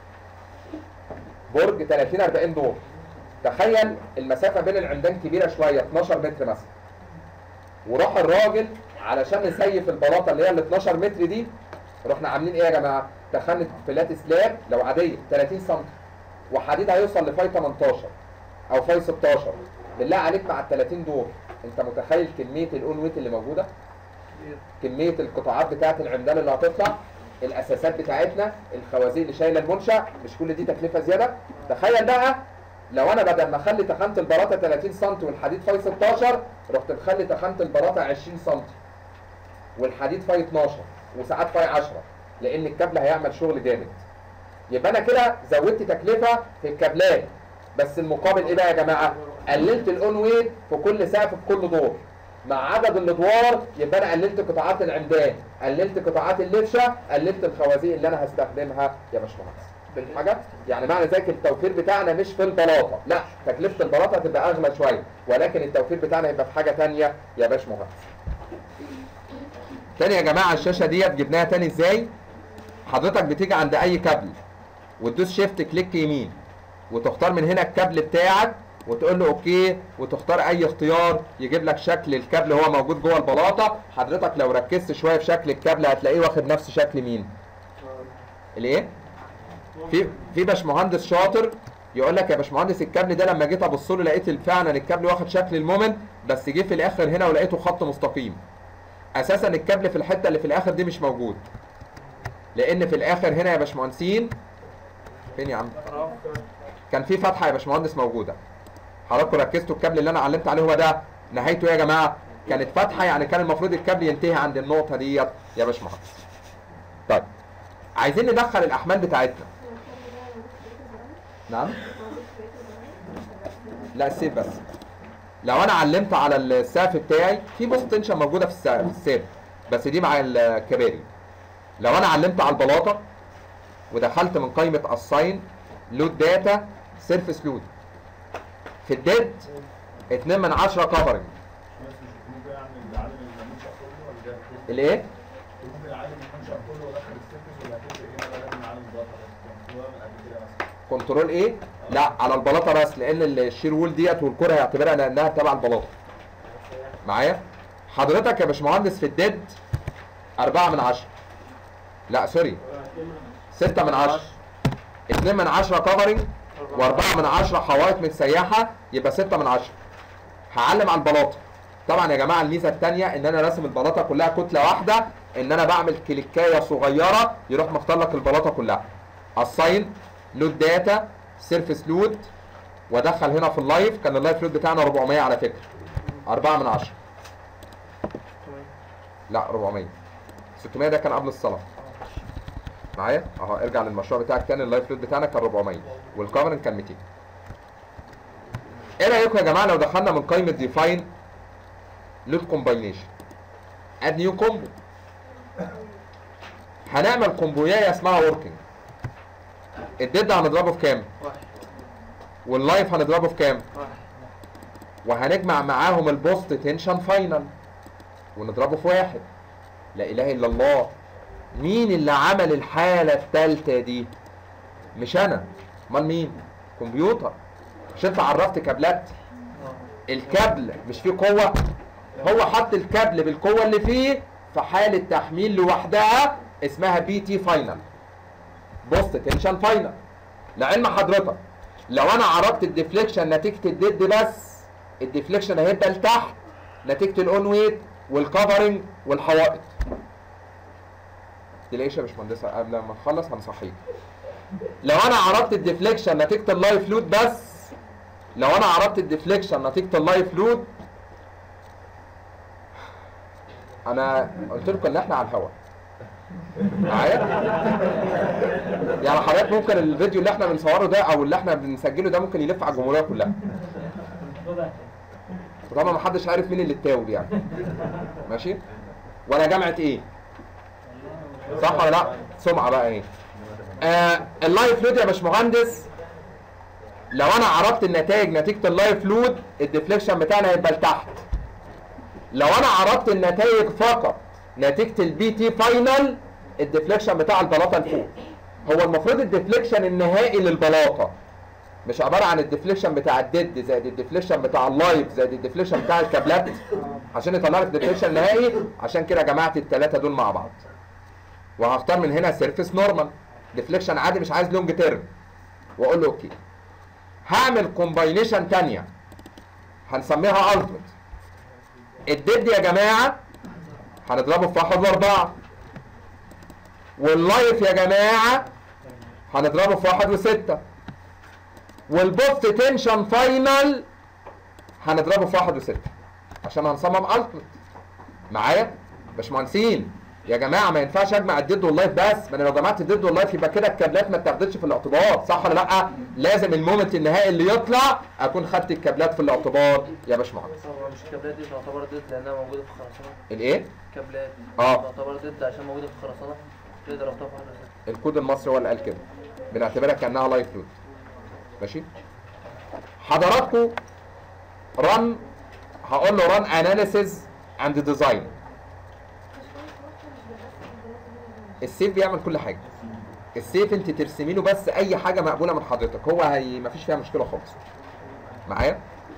برج 30 40 دور تخيل المسافه بين العمدان كبيره شويه 12 متر مثلا وراح الراجل علشان نسيف البلاطه اللي هي ال 12 متر دي رحنا عاملين ايه يا جماعه؟ دخلنا فلات سلاب لو عاديه 30 سم وحديد هيوصل لفاي 18 او فاي 16 بالله عليك مع ال 30 دور انت متخيل كميه الاون ويت اللي موجوده؟ كميه القطاعات بتاعه العمدان اللي هتطلع الاساسات بتاعتنا الخوازيق اللي شايله المنشا مش كل دي تكلفه زياده تخيل بقى لو انا بدل ما اخلي تخانه البلاطه 30 سم والحديد فاي 16 رحت مخلي تخانه البلاطه 20 سم والحديد فاي 12 وساعات فاي 10 لان الكابل هيعمل شغل جامد يبقى انا كده زودت تكلفه في الكابلات بس المقابل ايه بقى يا جماعه قللت الاون ويت في كل سقف في كل دور مع عدد الادوار يبقى انا قللت قطاعات العمدان قللت قطاعات اللبشه قللت الخوازيق اللي انا هستخدمها يا باشمهندس فهمت حاجه يعني معنى ذلك التوفير بتاعنا مش في البلاطه لا تكلفه البلاطه هتبقى اغلى شويه ولكن التوفير بتاعنا يبقى في حاجه ثانيه يا باشمهندس تاني يا جماعه الشاشه ديت جبناها تاني ازاي حضرتك بتيجي عند اي كابل وتدوس شيفت كليك يمين وتختار من هنا الكابل بتاعك وتقول له اوكي وتختار اي اختيار يجيب لك شكل الكابل هو موجود جوه البلاطه حضرتك لو ركزت شويه في شكل الكابل هتلاقيه واخد نفس شكل مين الايه في في باشمهندس شاطر يقول لك يا باشمهندس الكابل ده لما جيت ابص له لقيت فعلا الكابل واخد شكل المومنت بس جه في الاخر هنا ولقيته خط مستقيم اساسا الكابل في الحته اللي في الاخر دي مش موجود لان في الاخر هنا يا باشمهندسين فين يا عم فراغ كان في فتحه يا باشمهندس موجوده حضراتكم ركزتوا الكابل اللي انا علمت عليه هو ده نهايته ايه يا جماعه كانت فتحه يعني كان المفروض الكابل ينتهي عند النقطه ديت يا باشمهندس طيب عايزين ندخل الاحمال بتاعتنا نعم لا السيف بس لو انا علمت على السقف بتاعي في بوست تنشن موجوده في السقف في السيف بس دي مع الكباري لو انا علمت على البلاطه ودخلت من قائمه الساين لود داتا سيرفيس لود في الديد 2 من 10 كفرنج ممكن اعمل عالم المنشأ كله ولا ده الايه ممكن عالم المنشأ كله ودخل السيرفس ولا كنترول ايه لا على البلاطه بس لان الشير وول ديت والكره هيعتبرها لانها تبع البلاطه معايا حضرتك يا باشمهندس في الديد أربعة من عشرة لا سوري ستة من عشرة اتنين من عشرة كفرنج وأربعة من عشرة حوائط متسيحة يبقى ستة من عشرة هعلم على البلاطة طبعا يا جماعة الميزة التانية إن أنا راسم البلاطة كلها كتلة واحدة إن أنا بعمل كليكاية صغيرة يروح مختار لك البلاطة كلها الساين لود داتا سيرفيس لود وادخل هنا في اللايف كان اللايف لود بتاعنا 400 على فكرة 4 من 10 تمام لا 400 600 ده كان قبل الصلاه معايا اهو ارجع للمشروع بتاعك تاني اللايف لود بتاعنا كان 400 والكفرن كان 200 ايه رايكم يا جماعه لو دخلنا من قائمه ديفاين لود كومباينيشن اد نيو كومبو هنعمل كومبويايه اسمها وركينج الديد هنضربه في كام واحد واللايف هنضربه في كام واحد وهنجمع معاهم البوست تنشن فاينل ونضربه في واحد لا اله الا الله مين اللي عمل الحاله الثالثه دي مش انا امال مين كمبيوتر مش انت عرفت كابلات اه الكابل مش فيه قوه هو حط الكابل بالقوه اللي فيه في حاله تحميل لوحدها اسمها بي تي فاينل بوست تنشن فاينل لعلم حضرتك لو انا عرضت الديفليكشن نتيجه الديد بس الديفليكشن هيبقى لتحت نتيجه الاون ويت والكفرنج والحوائط تلاقيش يا باشمهندسه قبل ما نخلص هنصحيك لو انا عرضت الديفليكشن نتيجه اللايف لود بس لو انا عرضت الديفليكشن نتيجه اللايف لود انا قلت لكم ان احنا على الهوا معايا يعني حضرتك ممكن الفيديو اللي احنا بنصوره ده او اللي احنا بنسجله ده ممكن يلف على الجمهوريه كلها وطبعا ما حدش عارف مين اللي اتاوب يعني ماشي ولا جامعه ايه صح ولا لا سمعه بقى ايه آه اللايف لود يا باشمهندس لو انا عرضت النتائج نتيجه اللايف لود الديفليكشن بتاعنا هيبقى لتحت لو انا عرضت النتائج فقط نتيجه البي تي فاينل الديفليكشن بتاع البلاطه لفوق هو المفروض الديفليكشن النهائي للبلاطه مش عباره عن الديفليكشن بتاع الديد زائد الديفليكشن بتاع اللايف زائد الديفليكشن بتاع الكابلات عشان يطلع لك ديفليكشن نهائي عشان كده جمعت الثلاثه دول مع بعض وهختار من هنا سيرفيس نورمال ديفليكشن عادي مش عايز لونج تيرم واقول له اوكي هعمل كومباينيشن تانية هنسميها التمت الديد يا جماعه هنضربه في واحد واربعه واللايف يا جماعه هنضربه في واحد وسته والبوست تنشن فاينل هنضربه في واحد وستة عشان هنصمم التمت معايا باشمهندسين يا جماعه ما ينفعش اجمع الديد واللايف بس ما انا لو جمعت الديد واللايف يبقى كده الكابلات ما اتاخدتش في الاعتبار صح ولا لا لازم المومنت النهائي اللي يطلع اكون خدت الكابلات في الاعتبار يا باشمهندس هو مش الكابلات دي تعتبر ضد لانها موجوده في الخرسانه الايه كابلات اه. تعتبر ضد عشان موجوده في الخرسانه تقدر ربطها في واحده ست. الكود المصري هو اللي قال كده بنعتبرها كانها لايف لود ماشي حضراتكم رن هقول له رن اناليسيز اند ديزاين السيف بيعمل كل حاجه السيف انت ترسمي له بس اي حاجه مقبوله من حضرتك هو هي مفيش فيها مشكله خالص معايا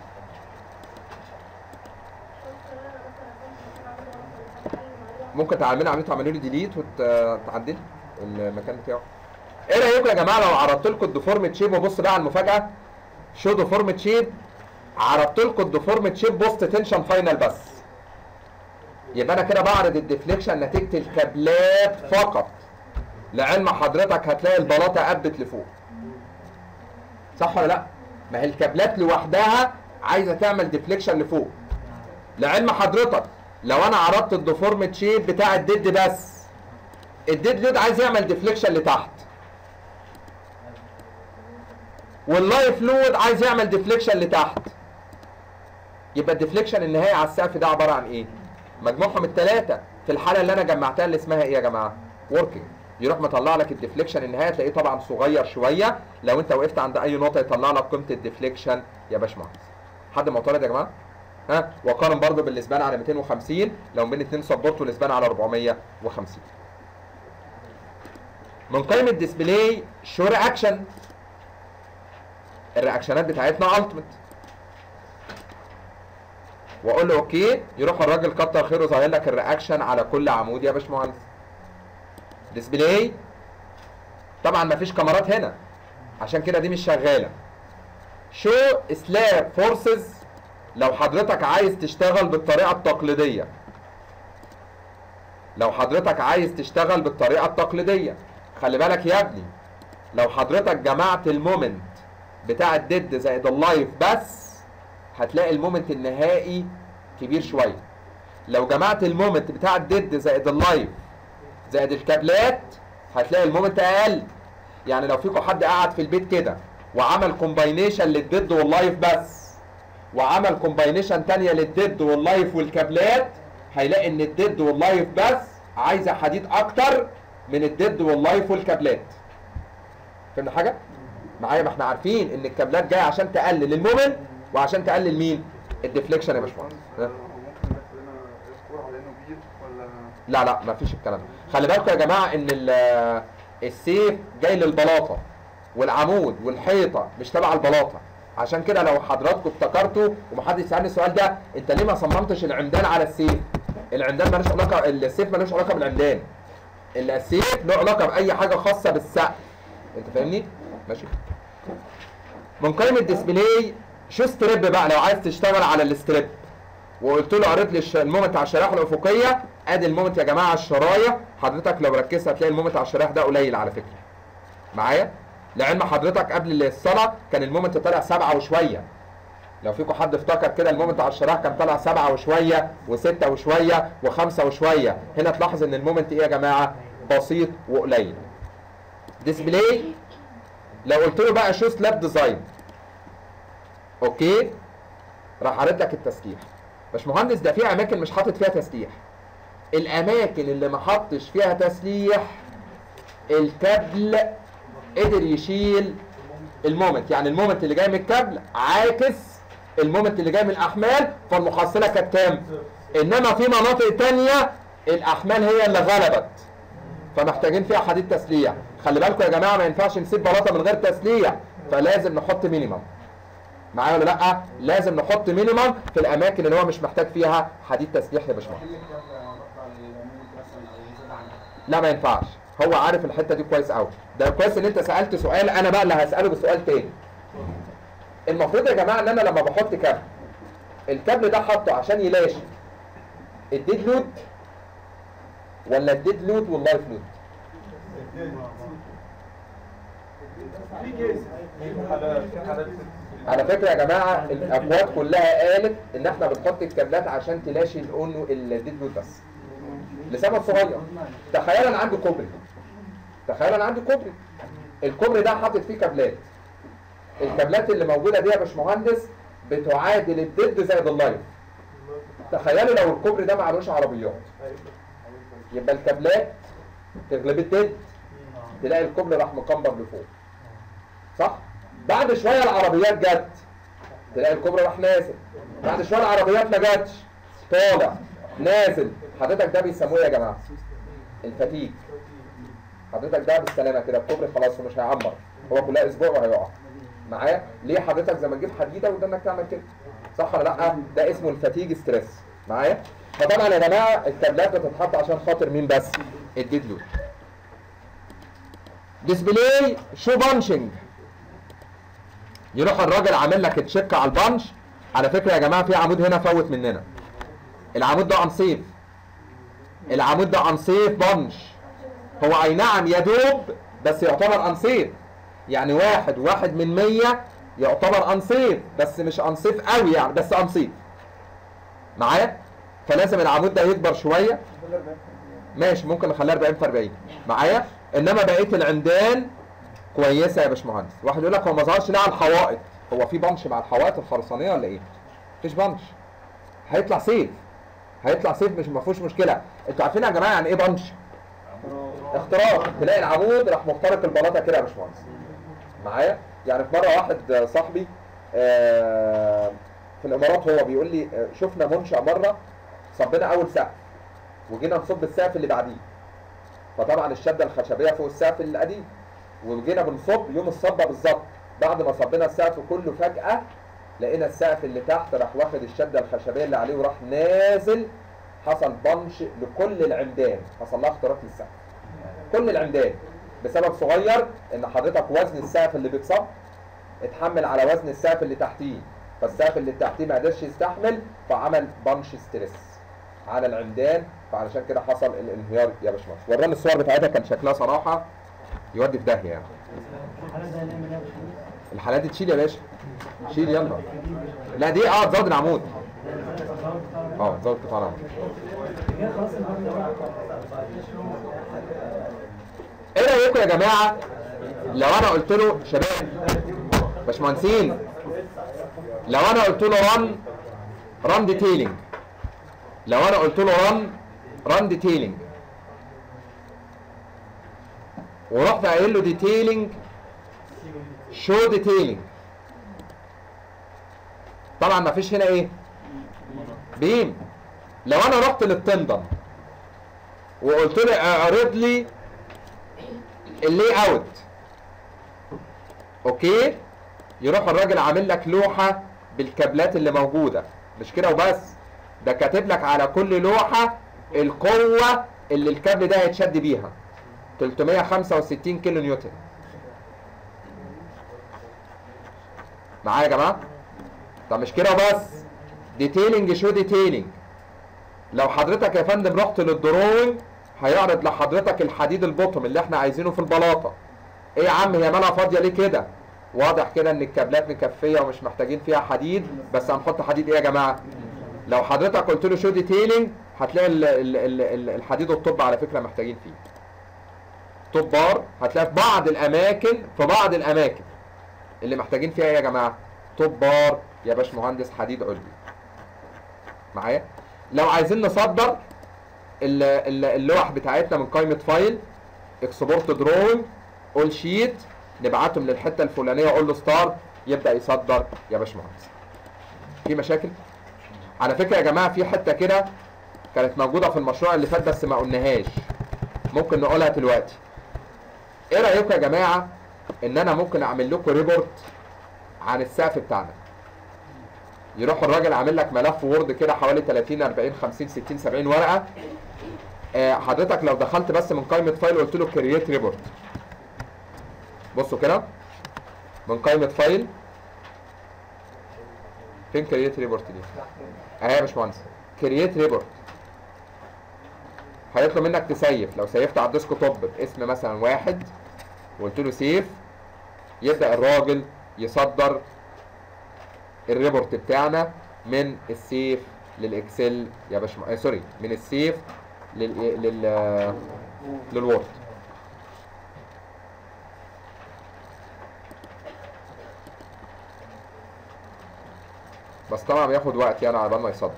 ممكن تعملوا عمليه تعملوا له ديليت وتعدل المكان بتاعه ايه رايكم يا جماعه لو عرضت لكم الديفورمت شيب وبص بقى على المفاجاه شو ديفورمت شيب عرضت لكم الديفورمت شيب بوست تنشن فاينل بس يبقى انا كده بعرض الديفليكشن نتيجه الكابلات فقط لعلم حضرتك هتلاقي البلاطه قبت لفوق صح ولا لا ما هي الكابلات لوحدها عايزه تعمل ديفليكشن لفوق لعلم حضرتك لو انا عرضت الديفورمت شيب بتاع الديد بس الديد لود عايز يعمل ديفليكشن لتحت واللايف لود عايز يعمل ديفليكشن لتحت يبقى الديفليكشن النهائي على السقف ده عباره عن ايه مجموعهم الثلاثه في الحاله اللي انا جمعتها اللي اسمها ايه يا جماعه وركينج يروح مطلع لك الديفليكشن النهائي تلاقيه طبعا صغير شويه لو انت وقفت عند اي نقطه يطلع لك قيمه الديفليكشن يا باشمهندس حد معترض يا جماعه ها وقارن برضه بالاسبان على 250 لو بين اتنين سبورت والاسبان على 450 من قائمه ديسبلاي شو رياكشن الرياكشنات بتاعتنا التمت واقول له اوكي يروح الراجل كتر خيره ظاهر لك الرياكشن على كل عمود يا باشمهندس ديسبلاي طبعا مفيش كاميرات هنا عشان كده دي مش شغاله شو سلاب فورسز لو حضرتك عايز تشتغل بالطريقه التقليديه لو حضرتك عايز تشتغل بالطريقه التقليديه خلي بالك يا ابني لو حضرتك جمعت المومنت بتاع الديد زائد اللايف بس هتلاقي المومنت النهائي كبير شويه لو جمعت المومنت بتاع الديد زائد اللايف زائد الكابلات هتلاقي المومنت اقل يعني لو فيكم حد قاعد في البيت كده وعمل كومباينيشن للديد واللايف بس وعمل كومباينيشن تانية للديد واللايف والكابلات هيلاقي ان الديد واللايف بس عايزه حديد اكتر من الديد واللايف والكابلات فهمنا حاجه معايا ما احنا عارفين ان الكابلات جايه عشان تقلل المومنت وعشان تقلل مين الديفليكشن يا باشمهندس ها؟ ممكن يدخل لنا الكورة على انه بير ولا لا لا مفيش الكلام ده خلي بالكم يا جماعه ان ال- السيف جاي للبلاطه والعمود والحيطه مش تبع البلاطه عشان كده لو حضراتكم افتكرتوا ومحدش سالني السؤال ده انت ليه ما صممتش العمدان على السيف العمدان ملوش علاقه السيف ملوش علاقه بالعمدان السيف له علاقه باي حاجه خاصه بالسقف انت فاهمني ماشي من قائمه الديسبلاي شو ستريب بقى لو عايز تشتغل على الستريب وقلت له قريت لي الش- المومنت على الشرائح الافقيه ادي المومنت يا جماعه على الشرايح حضرتك لو ركزت هتلاقي المومنت على الشرايح ده قليل على فكره معايا لعلم حضرتك قبل الصلاه كان المومنت طالع سبعة وشويه لو فيكم حد افتكر كده المومنت على الشرايح كان طالع سبعة وشويه وستة وشويه وخمسة وشويه هنا تلاحظ ان المومنت ايه يا جماعه بسيط وقليل ديسبلاي لو قلت له بقى شو سلاب ديزاين اوكي راح عارض لك التسليح باشمهندس ده في اماكن مش حاطط فيها تسليح الاماكن اللي ما حطش فيها تسليح الكابل قدر يشيل المومنت يعني المومنت اللي جاي من الكابل عاكس المومنت اللي جاي من الاحمال فالمحصله كانت كام انما في مناطق تانية الاحمال هي اللي غلبت فمحتاجين فيها حديد تسليح خلي بالكم يا جماعه ما ينفعش نسيب بلاطه من غير تسليح فلازم نحط مينيمم معايا ولا لا لازم نحط مينيمم في الاماكن اللي هو مش محتاج فيها حديد تسليح يا باشمهندس لا ما ينفعش هو عارف الحته دي كويس قوي ده كويس ان انت سالت سؤال انا بقى اللي هساله بسؤال تاني المفروض يا جماعه ان انا لما بحط كابل الكابل ده حاطه عشان يلاشي الديد لود ولا الديد لود واللايف لود على فكره يا جماعه الاكواد كلها قالت ان احنا بنحط الكابلات عشان تلاشي الاون الديد لود بس لسبب صغير تخيل انا عندي كوبري تخيل انا عندي كوبري الكوبري ده حاطط فيه كابلات الكابلات اللي موجوده دي يا باشمهندس بتعادل الديد زائد اللايف تخيلوا لو الكوبري ده معلوش عربيات يبقى الكابلات تغلب الديد تلاقي الكوبري راح مكمبر لفوق صح بعد شويه العربيات جت تلاقي الكوبري راح نازل بعد شويه العربيات ما جاتش طالع نازل حضرتك ده بيسموه إيه يا جماعه الفتيج حضرتك ده بالسلامه كده الكوبري خلاص ومش هيعمر هو كلها اسبوع وهيقع معايا ليه حضرتك زي ما تجيب حديده وده انك تعمل كده صح ولا لا ده اسمه الفتيج ستريس معايا فطبعا يا جماعه الكابلات بتتحط عشان خاطر مين بس الديد لود ديسبلاي شو بانشنج يروح الراجل عامل لك تشيك على البانش على فكره يا جماعه في عمود هنا فوت مننا العمود ده انصيف العمود ده انصيف بنش هو اي نعم يدوب بس يعتبر انصيف يعني واحد واحد من مية يعتبر انصيف بس مش انصيف قوي يعني بس انصيف معايا فلازم العمود ده يكبر شويه ماشي ممكن نخليها 40 في 40 معايا انما بقيه العمدان كويسه يا باشمهندس واحد يقول لك هو ما ظهرش ليه على الحوائط هو في بنش مع الحوائط الخرسانيه ولا ايه مفيش بنش هيطلع سيف هيطلع سيف مش ما فيهوش مشكله انتوا عارفين يا جماعه يعني ايه بنش اختراق تلاقي العمود راح مخترق البلاطه كده يا باشمهندس معايا يعني في مره واحد صاحبي آه، في الامارات هو بيقول لي آه، شفنا منشأ مره صبنا اول سقف وجينا نصب السقف اللي بعديه فطبعا الشده الخشبيه فوق السقف القديم وجينا بنصب يوم الصبه بالظبط بعد ما صبينا السقف كله فجاه لقينا السقف اللي تحت راح واخد الشده الخشبيه اللي عليه وراح نازل حصل بنش لكل العمدان حصل لها اختراق للسقف كل العمدان بسبب صغير ان حضرتك وزن السقف اللي بيتصب اتحمل على وزن السقف اللي تحتيه فالسقف اللي تحتيه ما قدرش يستحمل فعمل بنش ستريس على العمدان فعلشان كده حصل الانهيار يا باشمهندس ورانا الصور بتاعتها كان شكلها صراحه يودي في داهيه يعني الحالات دي تشيل يا باشا شيل يلا لا دي اه تزود العمود اه تزود قطاع العمود ايه رايكم يا جماعه لو انا قلت له شباب باشمهندسين لو انا قلت له رن رن ديتيلنج لو انا قلت له رن رن ديتيلنج ورحت قايل له ديتيلنج شو ديتيلنج طبعا ما فيش هنا ايه بيم لو انا رحت للتندم وقلت له اعرض لي اللي اوت اوكي يروح الراجل عامل لك لوحه بالكابلات اللي موجوده مش كده وبس ده كاتب لك على كل لوحه القوه اللي الكابل ده هيتشد بيها 365 كيلو نيوتن معايا يا جماعه طب مش كده وبس ديتيلنج شو ديتيلنج لو حضرتك يا فندم رحت للدروينج هيعرض لحضرتك الحديد البطم اللي احنا عايزينه في البلاطه ايه يا عم هي مالها فاضيه ليه كده واضح كده ان الكابلات مكفيه ومش محتاجين فيها حديد بس هنحط حديد ايه يا جماعه لو حضرتك قلت له شو ديتيلنج هتلاقي ال ال ال ال الحديد والطب على فكره محتاجين فيه طب بار هتلاقي في بعض الاماكن في بعض الاماكن اللي محتاجين فيها ايه يا جماعه طب بار يا باشمهندس حديد علوي معايا لو عايزين نصدر ال- ال- اللوح بتاعتنا من قائمه فايل اكسبورت دروينج اول شيت نبعتهم للحته الفلانيه اقول له ستار يبدا يصدر يا باشمهندس في مشاكل على فكره يا جماعه في حته كده كانت موجوده في المشروع اللي فات بس ما قلناهاش ممكن نقولها دلوقتي ايه رايكم يا جماعه ان انا ممكن اعمل لكم ريبورت عن السقف بتاعنا يروح الراجل عامل لك ملف وورد كده حوالي 30 40 50 60 70 ورقه آه، حضرتك لو دخلت بس من قائمه فايل وقلت له كرييت ريبورت بصوا كده من قائمه فايل فين كرييت ريبورت دي اهي يا باشمهندس كرييت ريبورت هيطلب منك تسيف لو سيفت على الديسك توب باسم مثلا واحد وقلت له سيف يبدا الراجل يصدر الريبورت بتاعنا من السيف للاكسل يا باشمهندس آه سوري من السيف لل لل للوورد بس طبعا بياخد وقت يعني على بال ما يصدر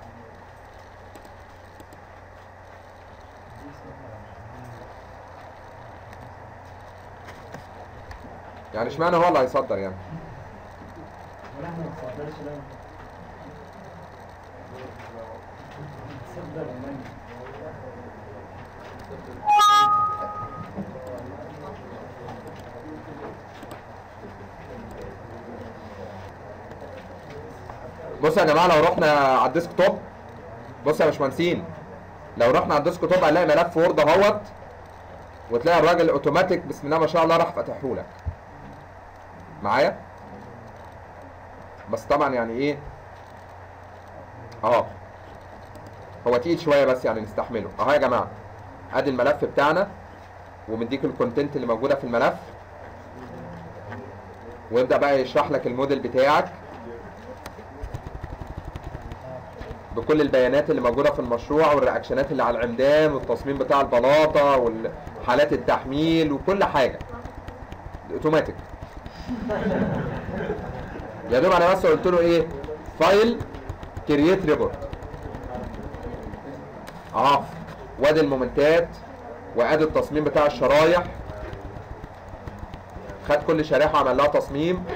يعني اشمعنى هو اللي هيصدر يعني بصوا يا جماعه لو رحنا على الديسك توب بصوا يا باشمهندسين لو رحنا على الديسك توب هنلاقي ملف وورد اهوت وتلاقي الراجل اوتوماتيك بسم الله ما شاء الله راح فاتحه لك معايا بس طبعا يعني ايه اه هو تقيل شويه بس يعني نستحمله اهو يا جماعه ادي الملف بتاعنا ومديك الكونتنت اللي موجوده في الملف ويبدا بقى يشرح لك الموديل بتاعك بكل البيانات اللي موجوده في المشروع والرياكشنات اللي على العمدان والتصميم بتاع البلاطه وحالات التحميل وكل حاجه اوتوماتيك يا دوب انا بس قلت له ايه فايل كرييت ريبورت اه وادي المومنتات وادي التصميم بتاع الشرايح خد كل شريحه عمل لها تصميم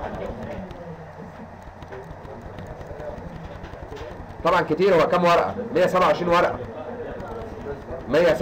طبعا كتير هو كام ورقه 127 ورقه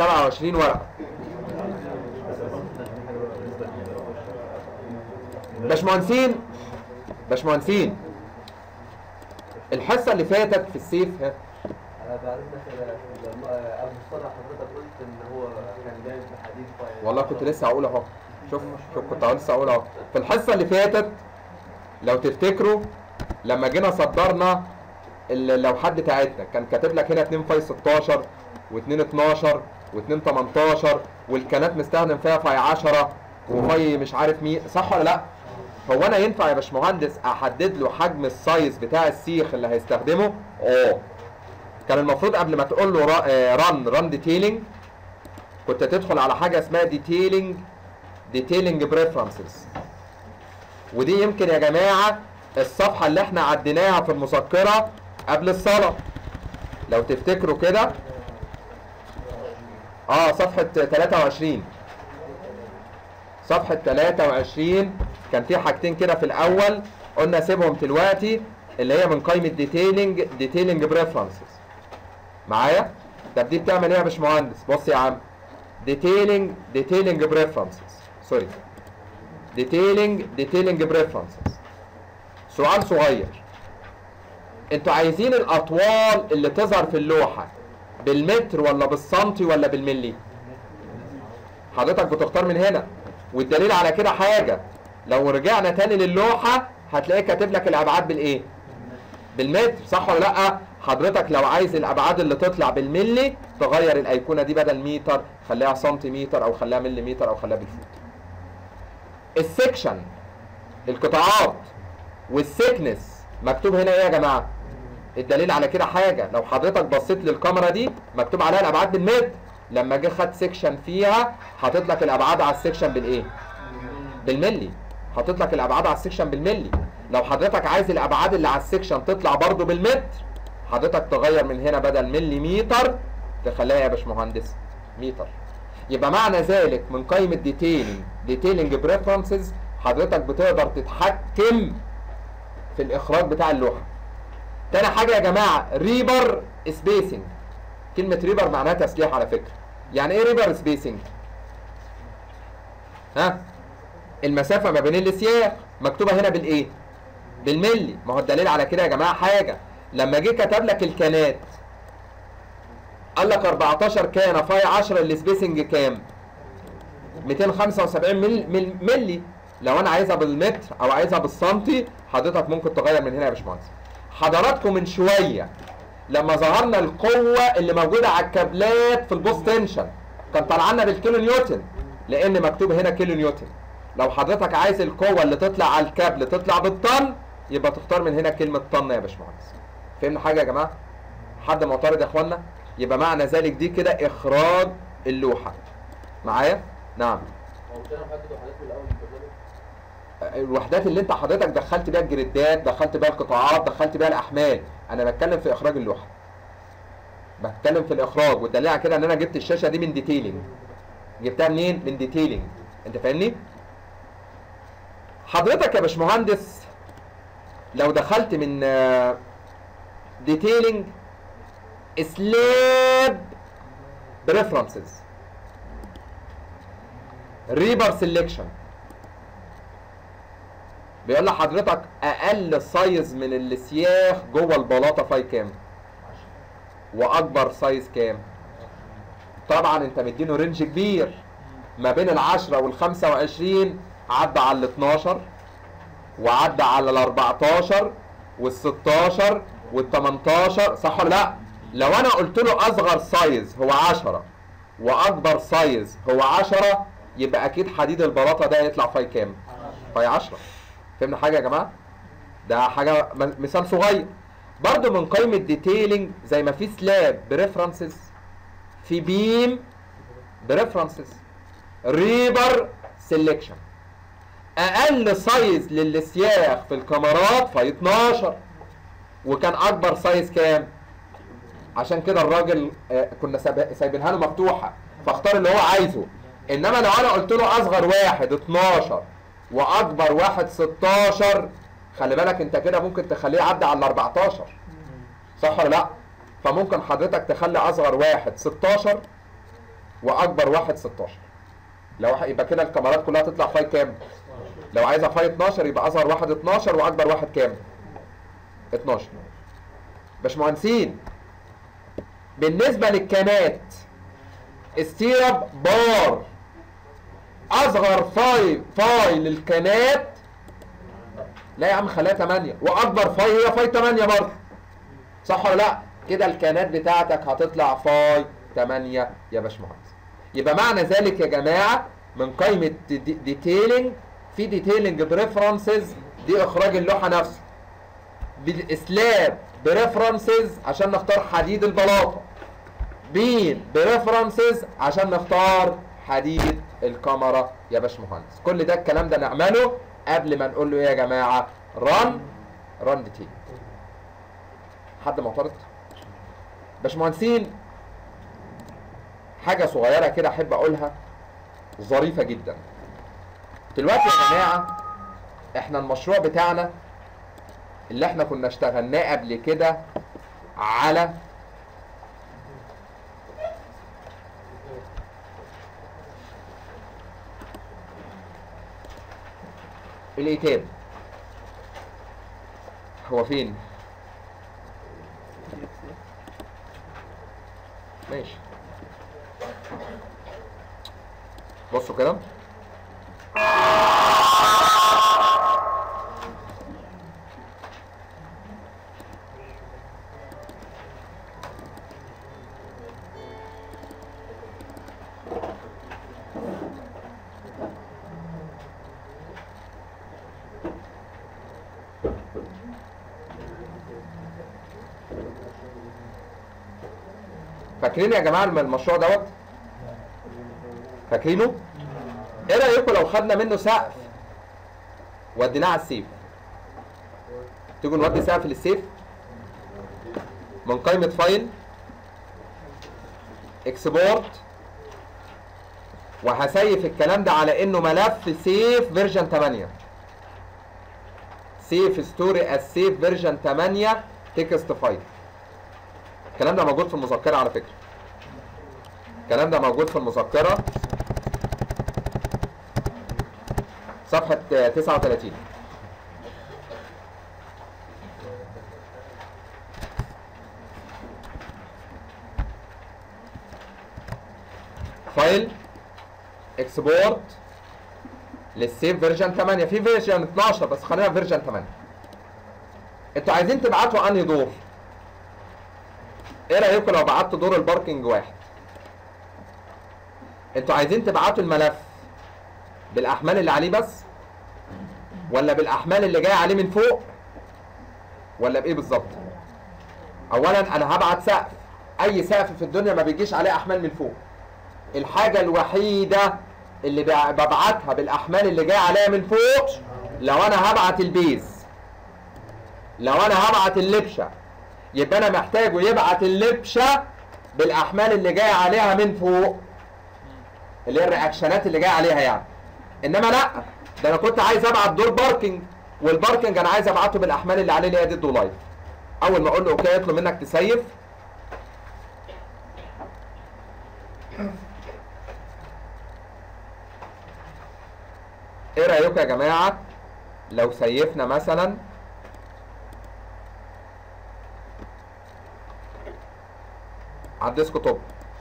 127 ورقه باشمهندسين باشمهندسين الحصه اللي فاتت في السيف ها انا بعرف مثلا لما ابو مصطفى حضرتك قلت ان هو كان جاي في حديد ف- والله كنت لسه هقول اهو شوف شوف كنت لسه هقول اهو في الحصه اللي فاتت لو تفتكروا لما جينا صدرنا اللوحات بتاعتنا كان كاتب لك هنا 2 فاي 16 و2 12 و2 18 والكانات مستخدم فيها فاي 10 وفاي مش عارف مين صح ولا لا؟ هو انا ينفع يا باشمهندس احدد له حجم السايز بتاع السيخ اللي هيستخدمه؟ اه كان المفروض قبل ما تقول له ران ران ديتيلنج كنت تدخل على حاجه اسمها ديتيلنج ديتيلنج بريفرنسز ودي يمكن يا جماعه الصفحه اللي احنا عديناها في المذكره قبل الصلاه لو تفتكروا كده اه صفحه 23 صفحه 23 كان في حاجتين كده في الاول قلنا سيبهم دلوقتي اللي هي من قائمه ديتيلنج ديتيلنج بريفرنسز معايا طب دي بتعمل ايه يا باشمهندس بص يا عم detailing detailing preferences سوري detailing detailing preferences سؤال صغير انتوا عايزين الاطوال اللي تظهر في اللوحه بالمتر ولا بالسنتي ولا بالملي حضرتك بتختار من هنا والدليل على كده حاجه لو رجعنا تاني للوحه هتلاقيه كاتب لك الابعاد بالايه بالمتر صح ولا لا حضرتك لو عايز الابعاد اللي تطلع بالملي تغير الايقونه دي بدل متر خليها سنتيمتر او خليها مليمتر او خليها بالفوت السكشن القطاعات والسيكنس مكتوب هنا ايه يا جماعه الدليل على كده حاجه لو حضرتك بصيت للكاميرا دي مكتوب عليها الابعاد بالمتر لما جه خد سيكشن فيها حاطط لك الابعاد على السيكشن بالايه بالملي حاطط لك الابعاد على السيكشن بالملي لو حضرتك عايز الابعاد اللي على السيكشن تطلع برضو بالمتر حضرتك تغير من هنا بدل مليمتر تخليها يا باشمهندس متر يبقى معنى ذلك من قائمه ديتيلنج ديتيلنج بريفرنسز حضرتك بتقدر تتحكم في الاخراج بتاع اللوحه تاني حاجه يا جماعه ريبر سبيسنج كلمه ريبر معناها تسليح على فكره يعني ايه ريبر سبيسنج ها المسافه ما بين السياخ مكتوبه هنا بالايه بالملي ما هو الدليل على كده يا جماعه حاجه لما جه كتب لك الكانات قال لك 14 كان فاي 10 السبيسنج كام 275 مل مل ملي لو انا عايزها بالمتر او عايزها بالسنتي حضرتك ممكن تغير من هنا يا باشمهندس حضراتكم من شويه لما ظهرنا القوه اللي موجوده على الكابلات في البوست تنشن كان طالع لنا بالكيلو نيوتن لان مكتوب هنا كيلو نيوتن لو حضرتك عايز القوه اللي تطلع على الكابل تطلع بالطن يبقى تختار من هنا كلمه طن يا باشمهندس فهمنا حاجه يا جماعه حد معترض يا اخوانا يبقى معنى ذلك دي كده اخراج اللوحه معايا نعم هو مش انا محدد وحدات من الاول بالظبط الوحدات اللي انت حضرتك دخلت بيها الجريدات دخلت بيها القطاعات دخلت بيها الاحمال انا بتكلم في اخراج اللوحه بتكلم في الاخراج والدليل على كده ان انا جبت الشاشه دي من ديتيلنج جبتها منين من ديتيلنج انت فاهمني حضرتك يا باشمهندس لو دخلت من ديتيلنج سلاب بريفرنسز ريبر سيلكشن بيقول لحضرتك اقل سايز من السياخ جوه البلاطه فاي كام واكبر سايز كام طبعا انت مدينه رينج كبير ما بين العشرة والخمسة وعشرين عدى على الاتناشر وعدى على الاربعتاشر والستاشر والتمنتاشر صح ولا لا لو انا قلت له اصغر سايز هو عشرة واكبر سايز هو عشرة يبقى اكيد حديد البلاطه ده يطلع فاي كام فاي عشرة فهمنا حاجه يا جماعه ده حاجه م- مثال صغير برضو من قائمه ديتيلنج زي ما في سلاب بريفرنسز في بيم بريفرنسز ريبر سيلكشن اقل سايز للسياخ في الكاميرات في 12 وكان اكبر سايز كام عشان كده الراجل آه، كنا ساب- سايبينها له مفتوحه فاختار اللي هو عايزه انما لو انا قلت له اصغر واحد 12 واكبر واحد 16 خلي بالك انت كده ممكن تخليه يعدي على ال 14 صح ولا لا فممكن حضرتك تخلي اصغر واحد 16 واكبر واحد 16 لو ح- يبقى كده الكاميرات كلها تطلع فاي كام لو عايزه فاي 12 يبقى اصغر واحد 12 واكبر واحد كام 12 باشمهندسين بالنسبه للكانات السيرب بار اصغر فاي فاي للكانات لا يا عم خليها 8 واكبر فاي هي فاي 8 برضه صح ولا لا كده الكانات بتاعتك هتطلع فاي 8 يا باشمهندس يبقى معنى ذلك يا جماعه من قائمه ديتيلنج في ديتيلنج بريفرنسز دي اخراج اللوحه نفسه بالاسلاب بريفرنسز عشان نختار حديد البلاطه بين بريفرنسز عشان نختار حديد الكاميرا يا باشمهندس كل ده الكلام ده نعمله قبل ما نقول له ايه يا جماعه رن رن ديتيل حد معترض باشمهندسين حاجه صغيره كده احب اقولها ظريفه جدا دلوقتي يا جماعه احنا المشروع بتاعنا اللي احنا كنا اشتغلناه قبل كده على الايتام هو فين ماشي بصوا كده فاكرين يا جماعه الم- المشروع دوت فاكرينه ايه رايكم لو خدنا منه سقف وديناه على السيف تيجوا نودي سقف للسيف من قائمه فايل اكسبورت وهسيف الكلام ده على انه ملف سيف فيرجن 8 سيف ستوري از سيف فيرجن 8 تكست فايل الكلام ده موجود في المذكره على فكره الكلام ده موجود في المذكره صفحه آه، 39 فايل اكسبورت للسيف فيرجن 8 في فيرجن 12 بس خلينا فيرجن 8 انتوا عايزين تبعتوا انهي دور ايه رايكم لو بعتوا دور الباركنج واحد انتوا عايزين تبعتوا الملف بالاحمال اللي عليه بس ولا بالاحمال اللي جايه عليه من فوق ولا بايه بالظبط اولا انا هبعت سقف اي سقف في الدنيا ما بيجيش عليه احمال من فوق الحاجه الوحيده اللي بع- ببعتها بالاحمال اللي جايه عليها من فوق لو انا هبعت البيز لو انا هبعت اللبشه يبقى انا محتاجه يبعت اللبشه بالاحمال اللي جايه عليها من فوق اللي هي الرياكشنات اللي جايه عليها يعني انما لا ده انا كنت عايز ابعت دور باركنج والباركنج انا عايز ابعته بالاحمال اللي عليه اللي هي ديد ولايف اول ما اقول له اوكي يطلب منك تسيف ايه رايكم يا جماعه لو سيفنا مثلا على الديسك توب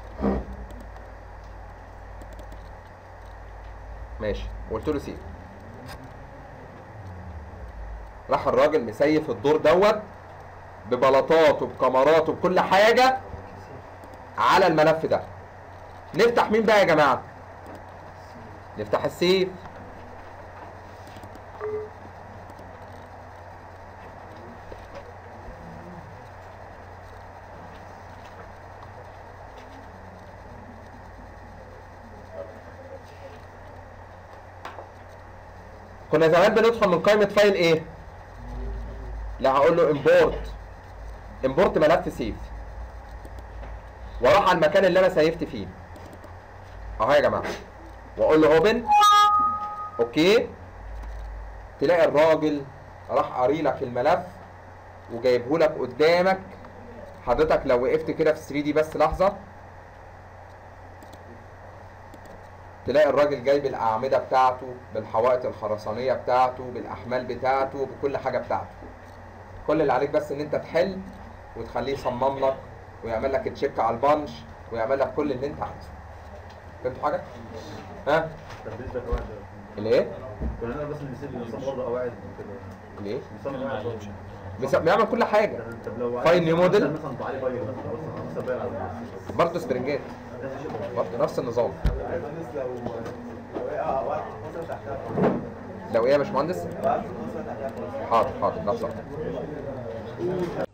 ماشي قلت له سيب راح الراجل مسيف الدور دوت ببلاطاته بكاميراته بكل حاجه على الملف ده نفتح مين بقى يا جماعه نفتح السيف كنا زمان بندخل من قائمة فايل ايه؟ لا هقول له امبورت امبورت ملف سيف واروح على المكان اللي انا سيفت فيه اهو يا جماعة واقول له اوبن اوكي تلاقي الراجل راح قاري لك الملف وجايبه لك قدامك حضرتك لو وقفت كده في 3 دي بس لحظة تلاقي الراجل جايب الاعمده بتاعته بالحوائط الخرسانيه بتاعته بالاحمال بتاعته بكل حاجه بتاعته كل اللي عليك بس ان انت تحل وتخليه يصمم لك ويعمل لك تشيك على البنش ويعمل لك كل اللي انت عايزه فهمتوا حاجه ها طب بالنسبه للقواعد الايه كلنا بس اللي نسيب نصمم برضه قواعد وكده الايه نصمم قواعد برضه. بيس- بيعمل كل حاجه طب لو فاين عايز نيو موديل. مثلا مثلا تعالي بايو مثلا او مثلا مثلا بايو على السيستم. برضه سبرنجات برضه نفس النظام لو ايه يا باشمهندس حاضر حاضر نفس الوقت.